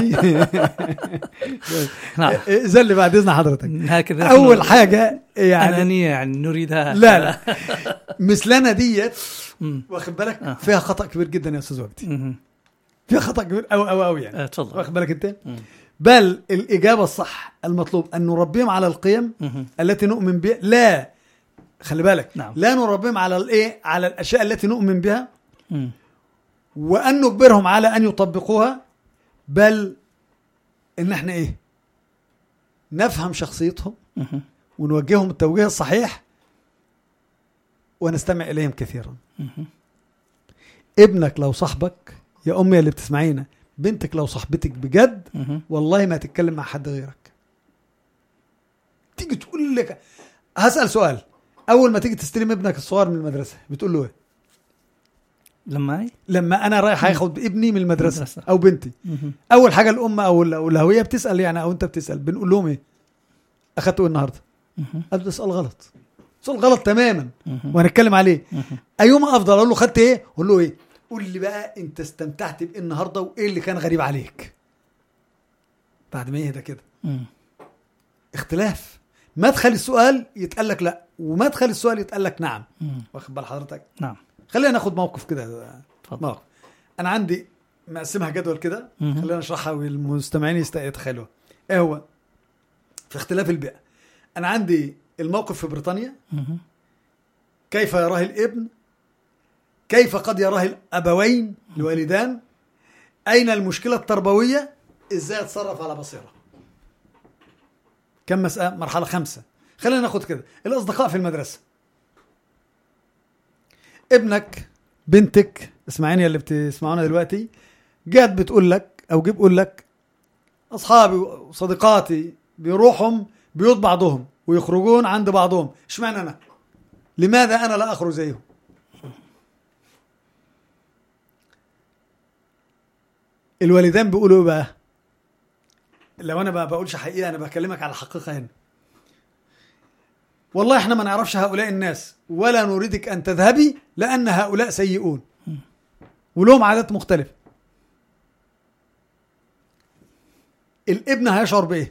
نعم إذن لي بعد اذن حضرتك هكذا اول نحن حاجه يعني انانيه يعني نريدها لا لا مثلنا ديت مم. واخد بالك آه. فيها خطا كبير جدا يا استاذ وجدي مهم. فيها خطا كبير قوي قوي قوي يعني آه، تفضل واخد بالك انت مم. بل الاجابه الصح المطلوب ان نربيهم على القيم مهم. التي نؤمن بها لا خلي بالك نعم. لا نربيهم على الايه على الاشياء التي نؤمن بها مم. وان نجبرهم على ان يطبقوها بل ان احنا ايه نفهم شخصيتهم مهم. ونوجههم التوجيه الصحيح ونستمع اليهم كثيرا مهم. ابنك لو صاحبك يا امي اللي بتسمعينا بنتك لو صاحبتك بجد مهم. والله ما تتكلم مع حد غيرك تيجي تقول لك هسأل سؤال أول ما تيجي تستلم ابنك الصغير من المدرسة بتقول له إيه؟ لما إيه؟ لما أنا رايح هاخد ابني من المدرسة مدرسة. أو بنتي مهم. أول حاجة الأم أو ال- أو الهوية بتسأل يعني أو أنت بتسأل بنقول لهم إيه؟ أخدتوا إيه النهاردة؟ مهم. قال ده سؤال غلط سؤال غلط تماما مهم. وهنتكلم عليه مهم. أيهما أفضل أقول له خدت إيه؟ أقول له إيه؟ قول لي بقى أنت استمتعت بإيه النهاردة وإيه اللي كان غريب عليك؟ بعد ما يهدى كده مم. اختلاف مدخل السؤال يتقال لك لا ومدخل السؤال يتقال لك نعم مم. واخد بال حضرتك نعم خلينا ناخد موقف كده تفضل موقف انا عندي مقسمها جدول كده مهم. خلينا نشرحها والمستمعين يست- يتخيلوها ايه هو في اختلاف البيئه انا عندي الموقف في بريطانيا مهم. كيف يراه الابن كيف قد يراه الابوين الوالدان اين المشكله التربويه ازاي اتصرف على بصيره كم مسألة مرحله خمسه خلينا ناخد كده الاصدقاء في المدرسه ابنك بنتك اسمعيني اللي بتسمعونا دلوقتي جات بتقول لك او جه بيقول لك اصحابي وصديقاتي بيروحوا بيوت بعضهم ويخرجون عند بعضهم اشمعنى انا لماذا انا لا اخرج زيهم الوالدان بيقولوا ايه بقى لو انا ما بقولش حقيقه انا بكلمك على الحقيقه هنا والله احنا ما نعرفش هؤلاء الناس ولا نريدك ان تذهبي لان هؤلاء سيئون ولهم عادات مختلفه الابن هيشعر بايه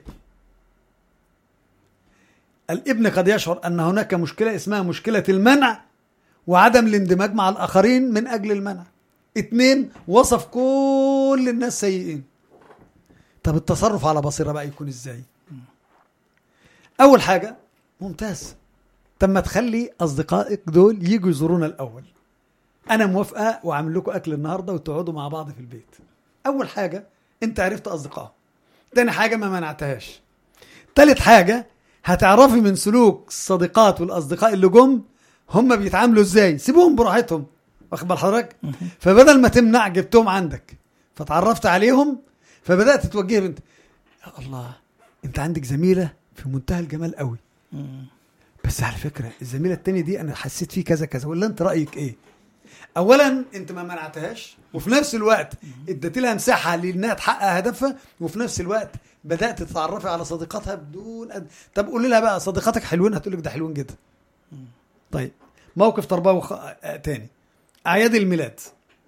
الابن قد يشعر ان هناك مشكله اسمها مشكله المنع وعدم الاندماج مع الاخرين من اجل المنع اتنين وصف كل الناس سيئين طب التصرف على بصيره بقى يكون ازاي اول حاجه ممتاز طب ما تخلي اصدقائك دول يجوا يزورونا الاول انا موافقه واعمل لكم اكل النهارده وتقعدوا مع بعض في البيت اول حاجه انت عرفت اصدقائهم تاني حاجة ما منعتهاش تالت حاجة هتعرفي من سلوك الصديقات والأصدقاء اللي جم هم بيتعاملوا ازاي سيبوهم براحتهم واخد بال حضرتك فبدل ما تمنع جبتهم عندك فتعرفت عليهم فبدأت توجههم انت يا الله انت عندك زميلة في منتهى الجمال قوي بس على فكرة الزميلة التانية دي انا حسيت فيه كذا كذا ولا انت رأيك ايه اولا انت ما منعتهاش وفي نفس الوقت اديت لها مساحه لانها تحقق هدفها وفي نفس الوقت بدات تتعرفي على صديقاتها بدون أد... طب قولي لها بقى صديقاتك حلوين هتقول لك ده حلوين جدا طيب موقف تربوي خ... آه، تاني اعياد الميلاد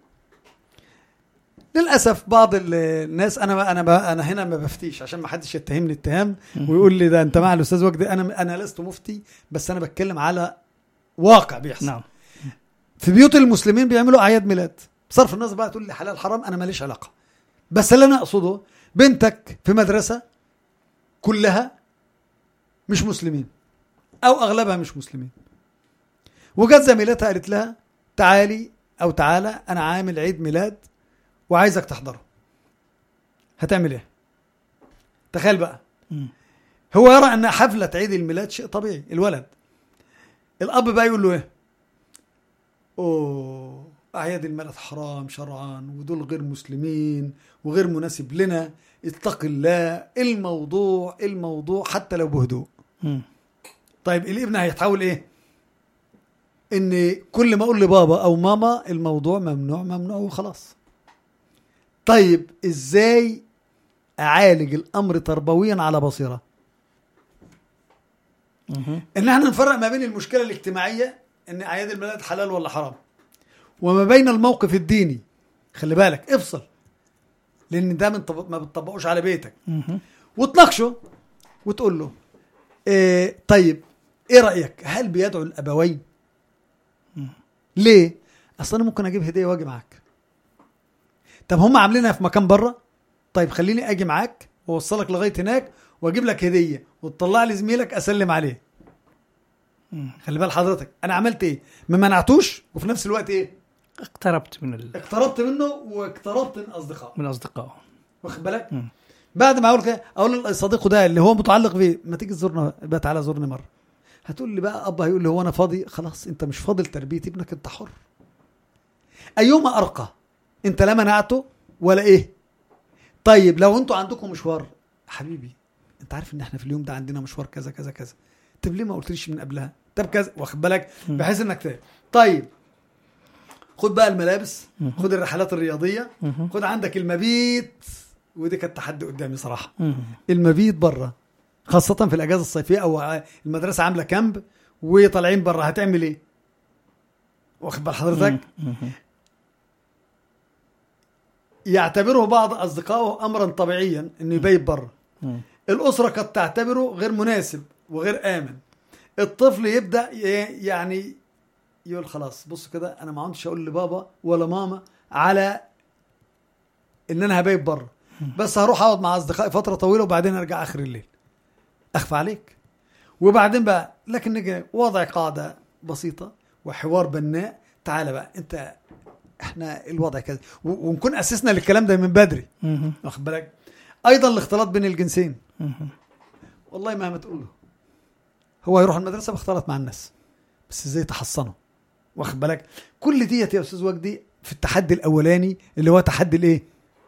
للاسف بعض ال- الناس انا انا ب- انا هنا ما بفتيش عشان ما حدش يتهمني اتهام ويقول لي ده انت مع الاستاذ وجدي انا انا لست مفتي بس انا بتكلم على واقع بيحصل نعم في بيوت المسلمين بيعملوا اعياد ميلاد بصرف النظر بقى تقول لي حلال حرام انا ماليش علاقه بس اللي انا اقصده بنتك في مدرسه كلها مش مسلمين او اغلبها مش مسلمين وجت زميلتها قالت لها تعالي او تعالى انا عامل عيد ميلاد وعايزك تحضره هتعمل ايه تخيل بقى مم. هو يرى ان حفله عيد الميلاد شيء طبيعي الولد الاب بقى يقول له ايه اوه اعياد الميلاد حرام شرعا ودول غير مسلمين وغير مناسب لنا اتق الله الموضوع الموضوع حتى لو بهدوء مم. طيب الابن هيتحول ايه ان كل ما اقول لبابا او ماما الموضوع ممنوع ممنوع وخلاص طيب ازاي اعالج الامر تربويا على بصيره مهم. ان احنا نفرق ما بين المشكله الاجتماعيه ان اعياد الميلاد حلال ولا حرام وما بين الموقف الديني خلي بالك افصل لان ده من طب... ما بتطبقوش على بيتك مهم. وتناقشه وتقول له إيه طيب ايه رايك هل بيدعو الابوين ليه اصل انا ممكن اجيب هديه واجي معاك طب هم عاملينها في مكان بره طيب خليني اجي معاك واوصلك لغايه هناك واجيب لك هديه وتطلع لي زميلك اسلم عليه مم. خلي بال حضرتك انا عملت ايه ما منعتوش وفي نفس الوقت ايه اقتربت من ال... اقتربت منه واقتربت من اصدقائه من اصدقائه واخد بالك مم. بعد ما اقول كده اقول لصديقه ده اللي هو متعلق بيه ما تيجي تزورنا بقى تعالى زورني مره هتقول لي بقى ابا هيقول لي هو انا فاضي خلاص انت مش فاضي لتربيه ابنك انت حر ايهما ارقى انت لا منعته ولا ايه طيب لو انتوا عندكم مشوار حبيبي انت عارف ان احنا في اليوم ده عندنا مشوار كذا كذا كذا طب ليه ما قلتليش من قبلها طب كذا واخد بالك بحيث انك تعرف طيب خد بقى الملابس خد الرحلات الرياضيه مهم. خد عندك المبيت ودي كانت تحدي قدامي صراحه مهم. المبيت بره خاصة في الأجازة الصيفية أو المدرسة عاملة كامب وطالعين بره هتعمل إيه؟ واخد بال حضرتك؟ مهم. يعتبره بعض أصدقائه أمرا طبيعيا إنه يبيت بره. مم. الأسرة قد تعتبره غير مناسب وغير آمن. الطفل يبدأ ي- يعني يقول خلاص بص كده أنا ما عدتش أقول لبابا ولا ماما على إن أنا هبيت بره. بس هروح أقعد مع أصدقائي فترة طويلة وبعدين أرجع آخر الليل. اخفى عليك وبعدين بقى لكن نجي وضع قاعده بسيطه وحوار بناء تعالى بقى انت احنا الوضع كذا و- ونكون اسسنا للكلام ده من بدري مهم. واخد بالك ايضا الاختلاط بين الجنسين مهم. والله مهما تقول له هو يروح المدرسه بيختلط مع الناس بس ازاي تحصنه واخد بالك كل ديت يا استاذ وجدي في التحدي الاولاني اللي هو تحدي الايه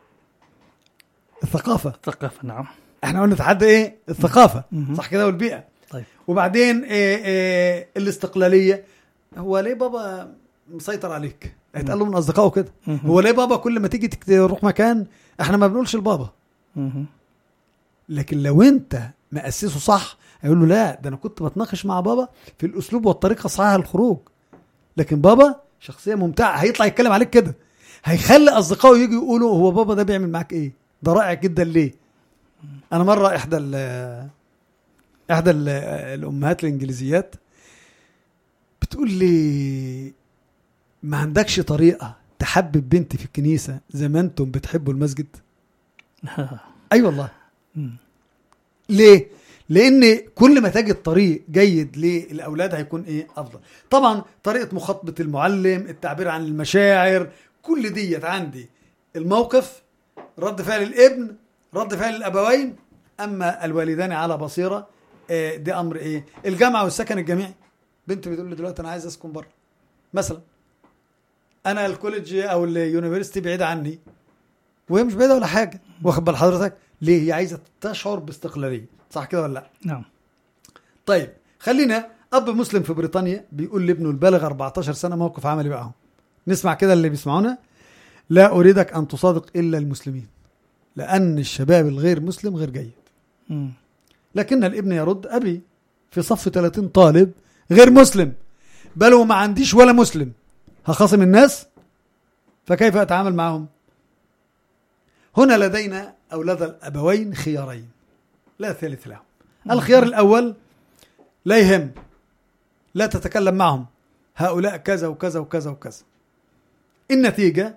الثقافه ثقافة نعم احنا قلنا تحدي ايه الثقافه مهم. صح كده والبيئه طيب وبعدين إيه إيه الاستقلاليه هو ليه بابا مسيطر عليك هيتقال له من اصدقائه كده مهم. هو ليه بابا كل ما تيجي تك- تروح مكان احنا ما بنقولش لبابا مهم. لكن لو انت مأسسه صح هيقول له لا ده انا كنت بتناقش مع بابا في الاسلوب والطريقه الصحيحه للخروج لكن بابا شخصيه ممتعه هيطلع يتكلم عليك كده هيخلي اصدقائه يجوا يقولوا هو بابا ده بيعمل معاك ايه ده رائع جدا ليه انا مره احدى ال احدى ال الامهات الانجليزيات بتقول لي ما عندكش طريقه تحبب بنتي في الكنيسه زي ما انتم بتحبوا المسجد اي أيوة والله مم. ليه؟ لان كل ما تجد طريق جيد للاولاد هيكون ايه افضل طبعا طريقه مخاطبه المعلم التعبير عن المشاعر كل ديت عندي الموقف رد فعل الابن رد فعل الابوين اما الوالدان على بصيره آه، دي امر ايه الجامعه والسكن الجامعي بنت بتقول لي دلوقتي انا عايز اسكن بره مثلا انا الكوليدج او اليونيفرستي بعيده عني وهي مش بعيده ولا حاجه واخد بال حضرتك ليه هي عايزه تشعر باستقلاليه صح كده ولا لا نعم طيب خلينا اب مسلم في بريطانيا بيقول لابنه البالغ 14 سنه موقف عملي معاهم نسمع كده اللي بيسمعونا لا اريدك ان تصادق الا المسلمين لان الشباب الغير مسلم غير جيد مم. لكن الابن يرد ابي في صف 30 طالب غير مسلم بل وما عنديش ولا مسلم هخاصم الناس فكيف اتعامل معهم هنا لدينا او لدى الابوين خيارين لا ثالث لهم الخيار الاول لا يهم لا تتكلم معهم هؤلاء كذا وكذا وكذا وكذا النتيجة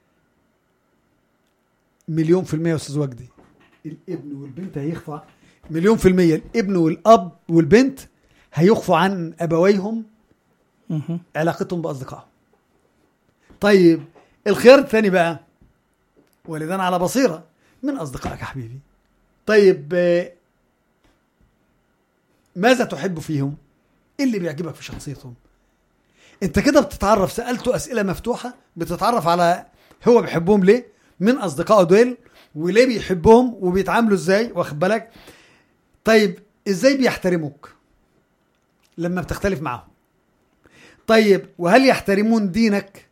مليون في المية يا أستاذ وجدي الابن والبنت هيخفى مليون في المية الابن والأب والبنت هيخفوا عن أبويهم مهم. علاقتهم بأصدقائهم طيب الخيار الثاني بقى والدان على بصيرة من أصدقائك يا حبيبي طيب آه، ماذا تحب فيهم ايه اللي بيعجبك في شخصيتهم انت كده بتتعرف سألته أسئلة مفتوحة بتتعرف على هو بيحبهم ليه من أصدقائه دول وليه بيحبهم وبيتعاملوا ازاي واخد بالك طيب ازاي بيحترموك لما بتختلف معاهم طيب وهل يحترمون دينك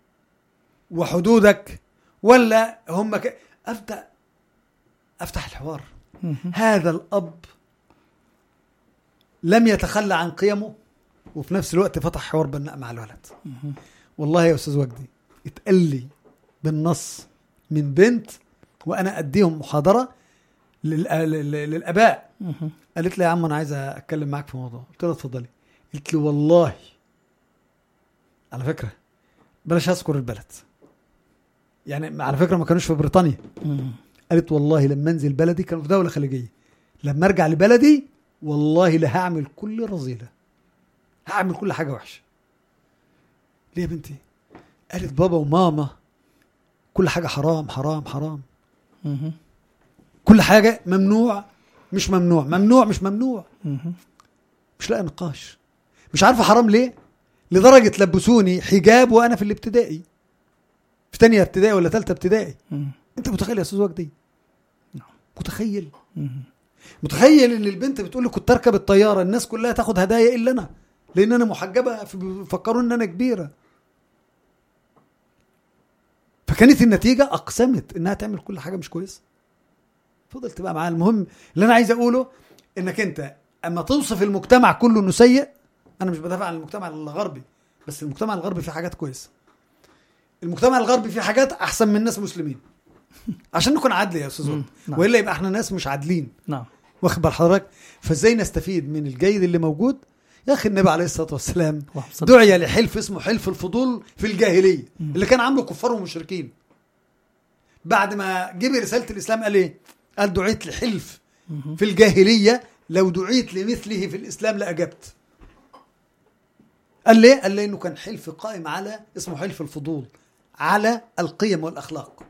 وحدودك ولا هم ك... ابدا افتح الحوار مهم. هذا الاب لم يتخلى عن قيمه وفي نفس الوقت فتح حوار بناء مع الولد مهم. والله يا استاذ وجدي اتقال لي بالنص من بنت وانا اديهم محاضره للأ- لل- للاباء مهم. قالت لي يا عم انا عايزه اتكلم معاك في موضوع قلت لها اتفضلي قلت لي والله على فكره بلاش اذكر البلد يعني على فكره ما كانوش في بريطانيا مم. قالت والله لما انزل بلدي كانوا في دوله خليجيه لما ارجع لبلدي والله لا هعمل كل رذيله هعمل كل حاجه وحشه ليه يا بنتي قالت بابا وماما كل حاجه حرام حرام حرام مهم. كل حاجه ممنوع مش ممنوع ممنوع مش ممنوع مهم. مش لاقي نقاش مش عارفه حرام ليه لدرجه لبسوني حجاب وانا في الابتدائي في تانية ابتدائي ولا تالتة ابتدائي مم. انت متخيل يا استاذ وجدي نعم. متخيل مهم. متخيل ان البنت بتقول لي كنت اركب الطياره الناس كلها تاخد هدايا الا انا لان انا محجبه فكروا ان انا كبيره فكانت النتيجه اقسمت انها تعمل كل حاجه مش كويسه فضلت بقى معاها المهم اللي انا عايز اقوله انك انت اما توصف المجتمع كله انه سيء انا مش بدافع عن المجتمع الغربي بس المجتمع الغربي فيه حاجات كويسه المجتمع الغربي فيه حاجات احسن من ناس مسلمين عشان نكون عادل يا استاذ ولد. نعم. والا يبقى احنا ناس مش عادلين نعم واخد بال حضرتك فازاي نستفيد من الجيد اللي موجود يا اخي النبي عليه الصلاه والسلام اللهم صل- دعي لحلف اسمه حلف الفضول في الجاهليه اللي كان عامله كفار ومشركين بعد ما جه رساله الاسلام قال ايه قال دعيت لحلف مهم. في الجاهليه لو دعيت لمثله في الاسلام لاجبت قال ليه قال لانه كان حلف قائم على اسمه حلف الفضول على القيم والاخلاق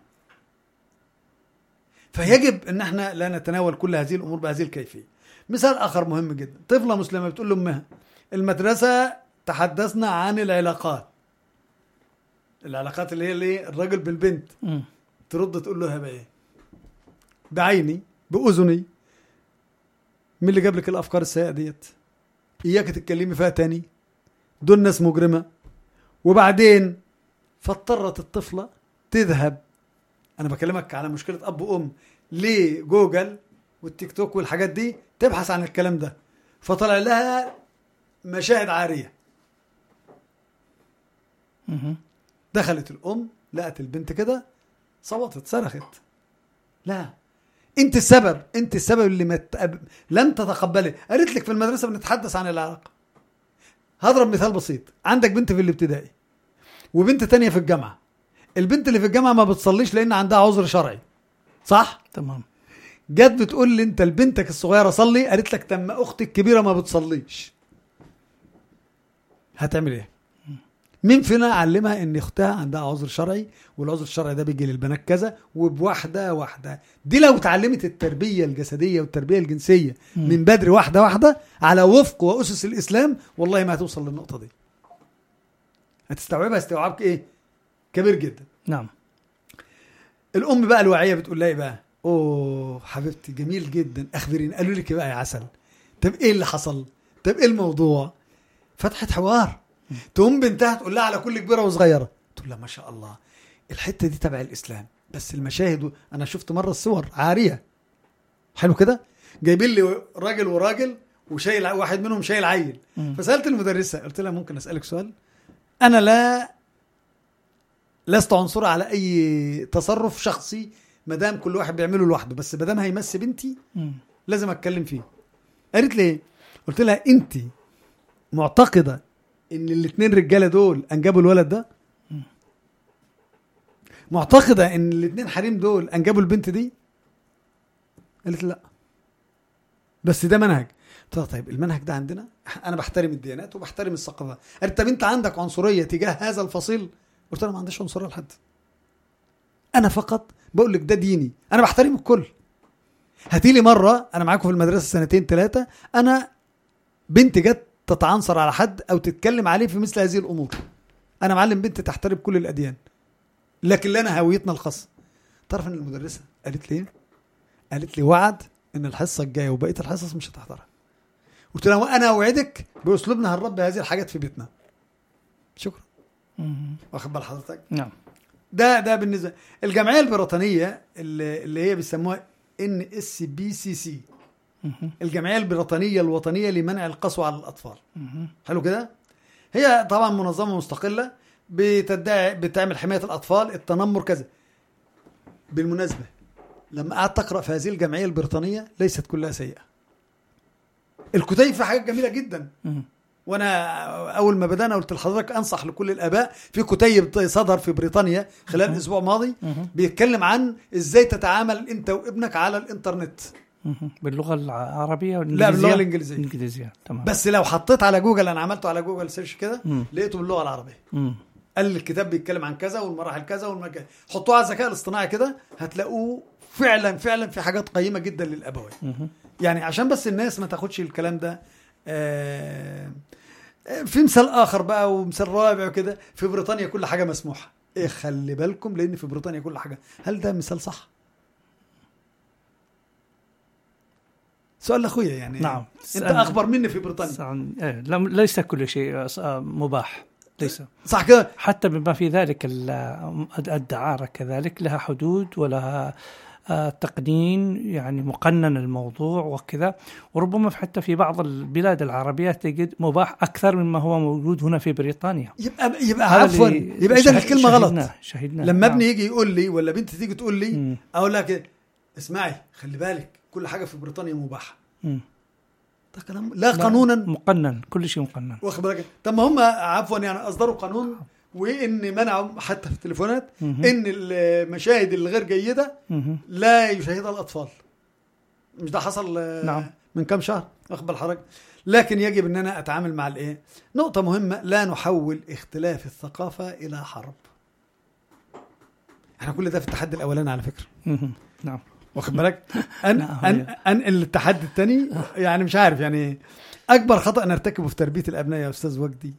فيجب ان احنا لا نتناول كل هذه الامور بهذه الكيفيه مثال اخر مهم جدا طفله مسلمه بتقول لامها المدرسه تحدثنا عن العلاقات العلاقات اللي هي الايه الراجل بالبنت مم. ترد تقول له هبه ايه بعيني باذني مين اللي جاب لك الافكار السيئه ديت اياك تتكلمي فيها تاني دول ناس مجرمه وبعدين فاضطرت الطفله تذهب انا بكلمك على مشكله اب وام لجوجل والتيك توك والحاجات دي تبحث عن الكلام ده فطلع لها مشاهد عاريه مهم. دخلت الام لقت البنت كده صوتت صرخت لا انت السبب انت السبب اللي ما تقب... لم تتقبلي قالت لك في المدرسه بنتحدث عن العلاقه هضرب مثال بسيط عندك بنت في الابتدائي وبنت تانية في الجامعه البنت اللي في الجامعه ما بتصليش لان عندها عذر شرعي صح تمام جت بتقول لي انت لبنتك الصغيره صلي قالت لك تم اختي الكبيره ما بتصليش هتعمل ايه مين فينا علمها ان اختها عندها عذر شرعي والعذر الشرعي ده بيجي للبنات كذا وبواحده واحده دي لو اتعلمت التربيه الجسديه والتربيه الجنسيه مم. من بدري واحده واحده على وفق واسس الاسلام والله ما هتوصل للنقطه دي هتستوعبها استوعاب ايه كبير جدا نعم الام بقى الواعيه بتقول لها ايه بقى اوه حبيبتي جميل جدا اخبريني قالوا لك إيه بقى يا عسل طب ايه اللي حصل طب ايه الموضوع فتحت حوار تقوم بنتها تقول لها على كل كبيره وصغيره تقول لها ما شاء الله الحته دي تبع الاسلام بس المشاهد و- انا شفت مره الصور عاريه حلو كده جايبين لي راجل وراجل وشايل ع- واحد منهم شايل عيل مم. فسالت المدرسه قلت لها ممكن اسالك سؤال انا لا لست عنصرة على اي تصرف شخصي ما دام كل واحد بيعمله لوحده بس ما دام هيمس بنتي مم. لازم اتكلم فيه قالت لي ايه قلت لها انت معتقده ان الاثنين رجاله دول انجبوا الولد ده معتقده ان الاثنين حريم دول انجبوا البنت دي قالت لي لا بس ده منهج قلت لها طيب المنهج ده عندنا انا بحترم الديانات وبحترم الثقافات قالت طب انت عندك عنصريه تجاه هذا الفصيل قلت لها ما عنديش عنصريه لحد انا فقط بقول لك ده ديني انا بحترم الكل هاتي لي مره انا معاكم في المدرسه سنتين ثلاثه انا بنت جت تتعنصر على حد او تتكلم عليه في مثل هذه الامور انا معلم بنت تحترم كل الاديان لكن لنا هويتنا الخاصه تعرف ان المدرسه قالت لي ايه قالت لي وعد ان الحصه الجايه وبقيه الحصص مش هتحضرها قلت لها وانا اوعدك باسلوبنا هنربي هذه الحاجات في بيتنا شكرا مم. واخد بال حضرتك نعم ده ده بالنسبه الجمعيه البريطانيه اللي, اللي هي بيسموها ان اس بي سي سي مم. الجمعيه البريطانيه الوطنيه لمنع القسوه على الاطفال مم. حلو كده هي طبعا منظمه مستقله بتدعي بتعمل حمايه الاطفال التنمر كذا بالمناسبه لما قعدت اقرا في هذه الجمعيه البريطانيه ليست كلها سيئه الكتيب في حاجات جميله جدا مم. وانا اول ما بدانا قلت لحضرتك انصح لكل الاباء في كتيب صدر في بريطانيا خلال الاسبوع الماضي مم. بيتكلم عن ازاي تتعامل انت وابنك على الانترنت مم. باللغه العربيه والانجليزيه لا باللغه الانجليزيه الانجليزيه تمام بس لو حطيت على جوجل انا عملته على جوجل سيرش كده مم. لقيته باللغه العربيه مم. قال الكتاب بيتكلم عن كذا والمراحل كذا والمكان حطوه على الذكاء الاصطناعي كده هتلاقوه فعلا فعلا في حاجات قيمه جدا للابوين مم. يعني عشان بس الناس ما تاخدش الكلام ده آه، آه، في مثال اخر بقى ومثال رابع وكده في بريطانيا كل حاجه مسموحه ايه خلي بالكم لان في بريطانيا كل حاجه هل ده مثال صح سؤال لاخويا يعني نعم. انت سأل- اخبر مني في بريطانيا عن- إيه، لم- ليس كل شيء آه، مباح ليس صح كده حتى بما في ذلك ال- الدعارة كذلك لها حدود ولها آه، تقنين يعني مقنن الموضوع وكذا وربما حتى في بعض البلاد العربية تجد مباح أكثر مما هو موجود هنا في بريطانيا يبقى يبقى هذا عفوا اللي يبقى اذا شاهد- الكلمه غلط شاهدناه- شاهدناه لما نعم. ابني يجي يقول لي ولا بنتي تيجي تقول لي مم. اقول لها كده اسمعي خلي بالك كل حاجه في بريطانيا مباحه مم. ده كلام لا قانونا مقنن كل شيء مقنن واخد بالك طب ما هم عفوا يعني اصدروا قانون وان منعوا حتى في التليفونات مهم. ان المشاهد الغير جيده مهم. لا يشاهدها الاطفال مش ده حصل آه، نعم. من كام شهر واخد بال حضرتك لكن يجب ان انا اتعامل مع الايه نقطه مهمه لا نحول اختلاف الثقافه الى حرب احنا كل ده في التحدي الاولاني على فكره مهم. نعم واخد بالك أن نعم. أن انقل التحدي الثاني يعني مش عارف يعني اكبر خطا نرتكبه في تربيه الابناء يا استاذ وجدي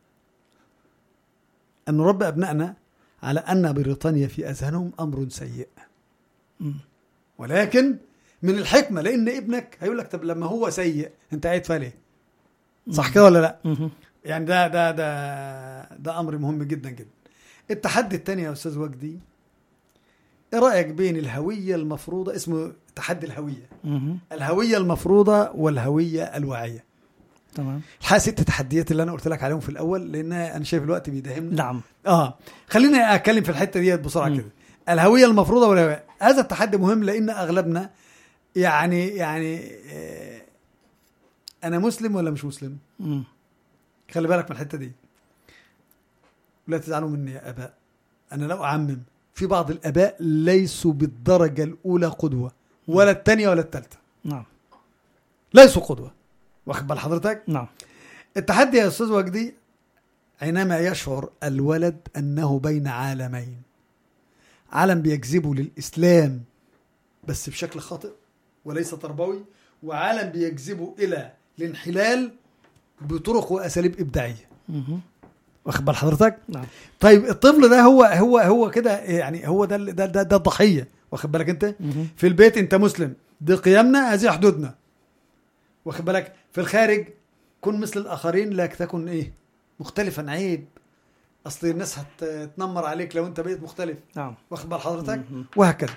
ان نربي ابنائنا على ان بريطانيا في اذهانهم امر سيء مم. ولكن من الحكمه لان ابنك هيقول لك طب لما هو سيء انت قاعد فيها ليه؟ صح كده ولا لا؟ مهم. يعني ده ده ده ده امر مهم جدا جدا. التحدي الثاني يا استاذ وجدي ايه رايك بين الهويه المفروضه اسمه تحدي الهويه مهم. الهويه المفروضه والهويه الواعيه تمام الحقيقه ست تحديات اللي انا قلت لك عليهم في الاول لان انا شايف الوقت بيداهمني نعم اه خليني اتكلم في الحته ديت بسرعه مم. كده الهويه المفروضه والهويه هذا التحدي مهم لان اغلبنا يعني يعني آه، انا مسلم ولا مش مسلم مم. خلي بالك من الحته دي لا تزعلوا مني يا اباء انا لا اعمم في بعض الاباء ليسوا بالدرجه الاولى قدوه ولا الثانيه ولا الثالثه نعم ليسوا قدوه واخد بال حضرتك نعم التحدي يا استاذ وجدي حينما يشعر الولد أنه بين عالمين عالم بيجذبه للإسلام بس بشكل خاطئ وليس تربوي وعالم بيجذبه إلى الانحلال بطرق وأساليب إبداعية مهم. واخد بال حضرتك؟ نعم طيب الطفل ده هو هو هو كده يعني هو ده ده ده, ده الضحيه واخد بالك انت مهم. في البيت انت مسلم دي قيمنا هذه حدودنا واخد بالك في الخارج كن مثل الاخرين لا تكن ايه مختلفا عيب اصل الناس هتنمر عليك لو انت بقيت مختلف نعم واخد بال حضرتك مهم. وهكذا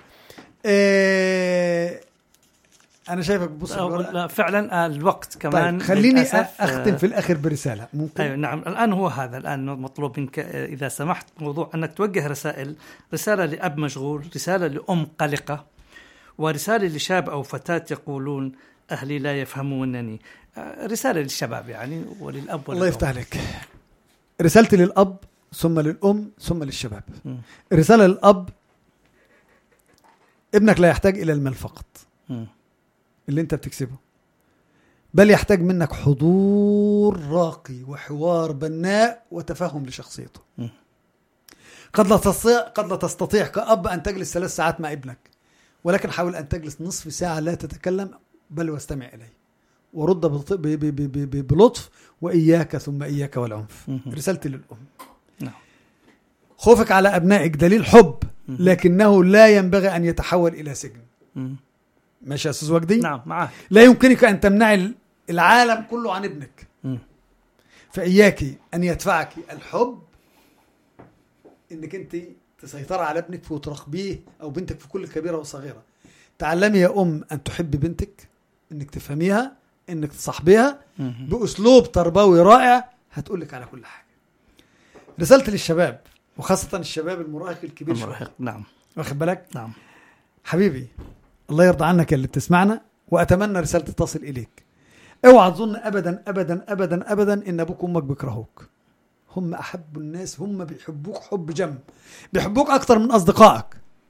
إيه انا شايفك بتبص في أو- الورقة. لا فعلا آه، الوقت كمان طيب خليني للأسف، آه، اختم في الاخر برساله ممكن أيوة نعم الآن هو هذا الآن مطلوب منك آه، إذا سمحت موضوع أنك توجه رسائل رسالة لأب مشغول رسالة لأم قلقة ورسالة لشاب أو فتاة يقولون أهلي لا يفهمونني آه، رسالة للشباب يعني وللأب الله وللأم. يفتح عليك رسالتي للأب ثم للأم ثم للشباب مم. رسالة للأب ابنك لا يحتاج إلى المال فقط مم. اللي أنت بتكسبه بل يحتاج منك حضور راقي وحوار بناء وتفهم لشخصيته مم. قد لا تستطيع قد لا تستطيع كأب أن تجلس ثلاث ساعات مع ابنك ولكن حاول أن تجلس نصف ساعة لا تتكلم بل واستمع إليه ورد بط- ب- ب- ب- ب- ب- بلطف وإياك ثم إياك والعنف مهم. رسالتي للأم نعم. خوفك على أبنائك دليل حب مهم. لكنه لا ينبغي أن يتحول إلى سجن مم. ماشي يا أستاذ وجدي نعم معك لا يمكنك أن تمنع العالم كله عن ابنك مم. فإياك أن يدفعك الحب إنك أنت تسيطر على ابنك وتراقبيه أو بنتك في كل كبيرة وصغيرة تعلمي يا أم أن تحب بنتك إنك تفهميها إنك تصاحبيها مهم. بأسلوب تربوي رائع هتقول لك على كل حاجة رسالتي للشباب وخاصة الشباب المراهق الكبير شوية المراهق نعم واخد بالك نعم حبيبي الله يرضى عنك اللي بتسمعنا واتمنى رسالتي تصل اليك اوعى تظن ابدا ابدا ابدا ابدا ان ابوك وامك بيكرهوك هم احب الناس هم بيحبوك حب جم بيحبوك اكتر من اصدقائك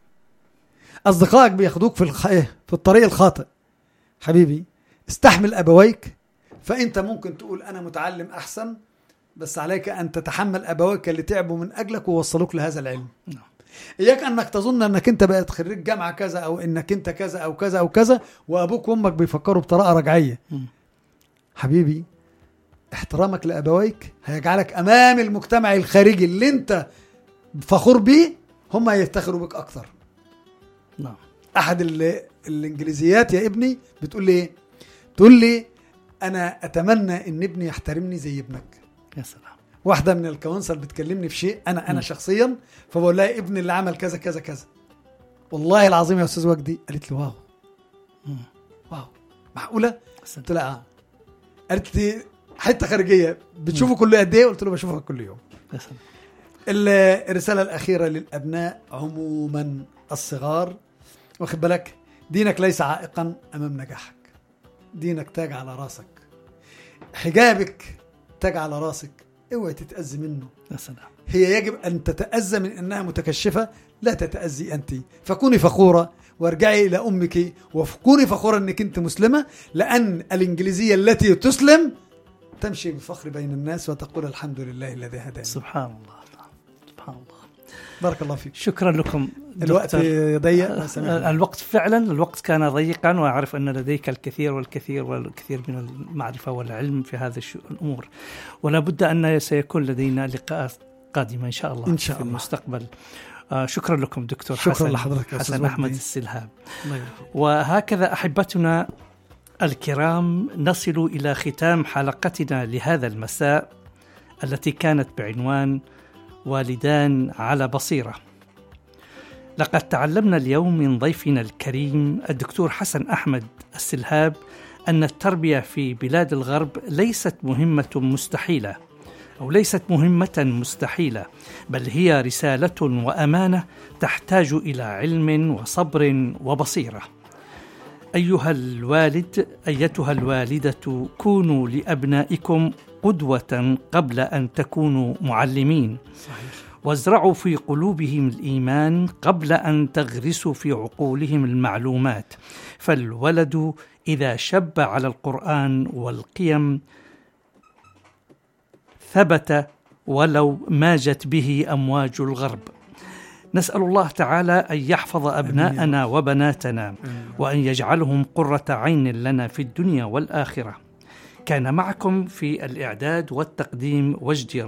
اصدقائك بياخدوك في الخ... إيه؟ في الطريق الخاطئ حبيبي استحمل ابويك فانت ممكن تقول انا متعلم احسن بس عليك ان تتحمل ابويك اللي تعبوا من اجلك ووصلوك لهذا العلم نعم. اياك انك تظن انك انت بقيت خريج جامعه كذا او انك انت كذا او كذا او كذا وابوك وامك بيفكروا بطريقه رجعيه مم. حبيبي احترامك لابويك هيجعلك امام المجتمع الخارجي اللي انت فخور بيه هم هيفتخروا بك اكتر نعم احد ال- الانجليزيات يا ابني بتقول لي ايه تقول لي انا اتمنى ان ابني يحترمني زي ابنك يا سلام واحده من الكونسل بتكلمني في شيء انا انا مم. شخصيا فبقول لها ابني اللي عمل كذا كذا كذا والله العظيم يا استاذ وجدي قالت لي واو مم. واو معقوله أحسنت. قلت لها اه قالت لي حته خارجيه بتشوفه كل قد ايه قلت له بشوفك كل يوم يا سلام ال- الرساله الاخيره للابناء عموما الصغار واخد بالك دينك ليس عائقا امام نجاحك دينك تاج على راسك حجابك تاج على راسك اوعي تتاذي منه يا سلام هي يجب أن تتأذى من أنها متكشفة لا تتأذي أنت فكوني فخورة وارجعي إلى أمك وكوني فخورة أنك أنت مسلمة لأن الإنجليزية التي تسلم تمشي بفخر بين الناس وتقول الحمد لله الذي هداني سبحان الله نعم. سبحان الله بارك الله فيك شكرا لكم الوقت دكتور. ضيق ما سامحني. الوقت فعلا الوقت كان ضيقا واعرف ان لديك الكثير والكثير والكثير من المعرفه والعلم في هذه الشو- الامور ولا بد ان سيكون لدينا لقاءات قادمه ان شاء الله إن شاء في الله. المستقبل آه شكرا لكم دكتور شكراً حسن لحضرتك يا أستاذ حسن وجدي. احمد السلهاب الله يبارك. وهكذا احبتنا الكرام نصل الى ختام حلقتنا لهذا المساء التي كانت بعنوان والدان على بصيره. لقد تعلمنا اليوم من ضيفنا الكريم الدكتور حسن احمد السلهاب ان التربيه في بلاد الغرب ليست مهمه مستحيله او ليست مهمه مستحيله بل هي رساله وامانه تحتاج الى علم وصبر وبصيره. ايها الوالد ايتها الوالده كونوا لابنائكم قدوه قبل ان تكونوا معلمين وازرعوا في قلوبهم الايمان قبل ان تغرسوا في عقولهم المعلومات فالولد اذا شب على القران والقيم ثبت ولو ماجت به امواج الغرب نسال الله تعالى ان يحفظ ابناءنا وبناتنا وان يجعلهم قره عين لنا في الدنيا والاخره كان معكم في الاعداد والتقديم وجدي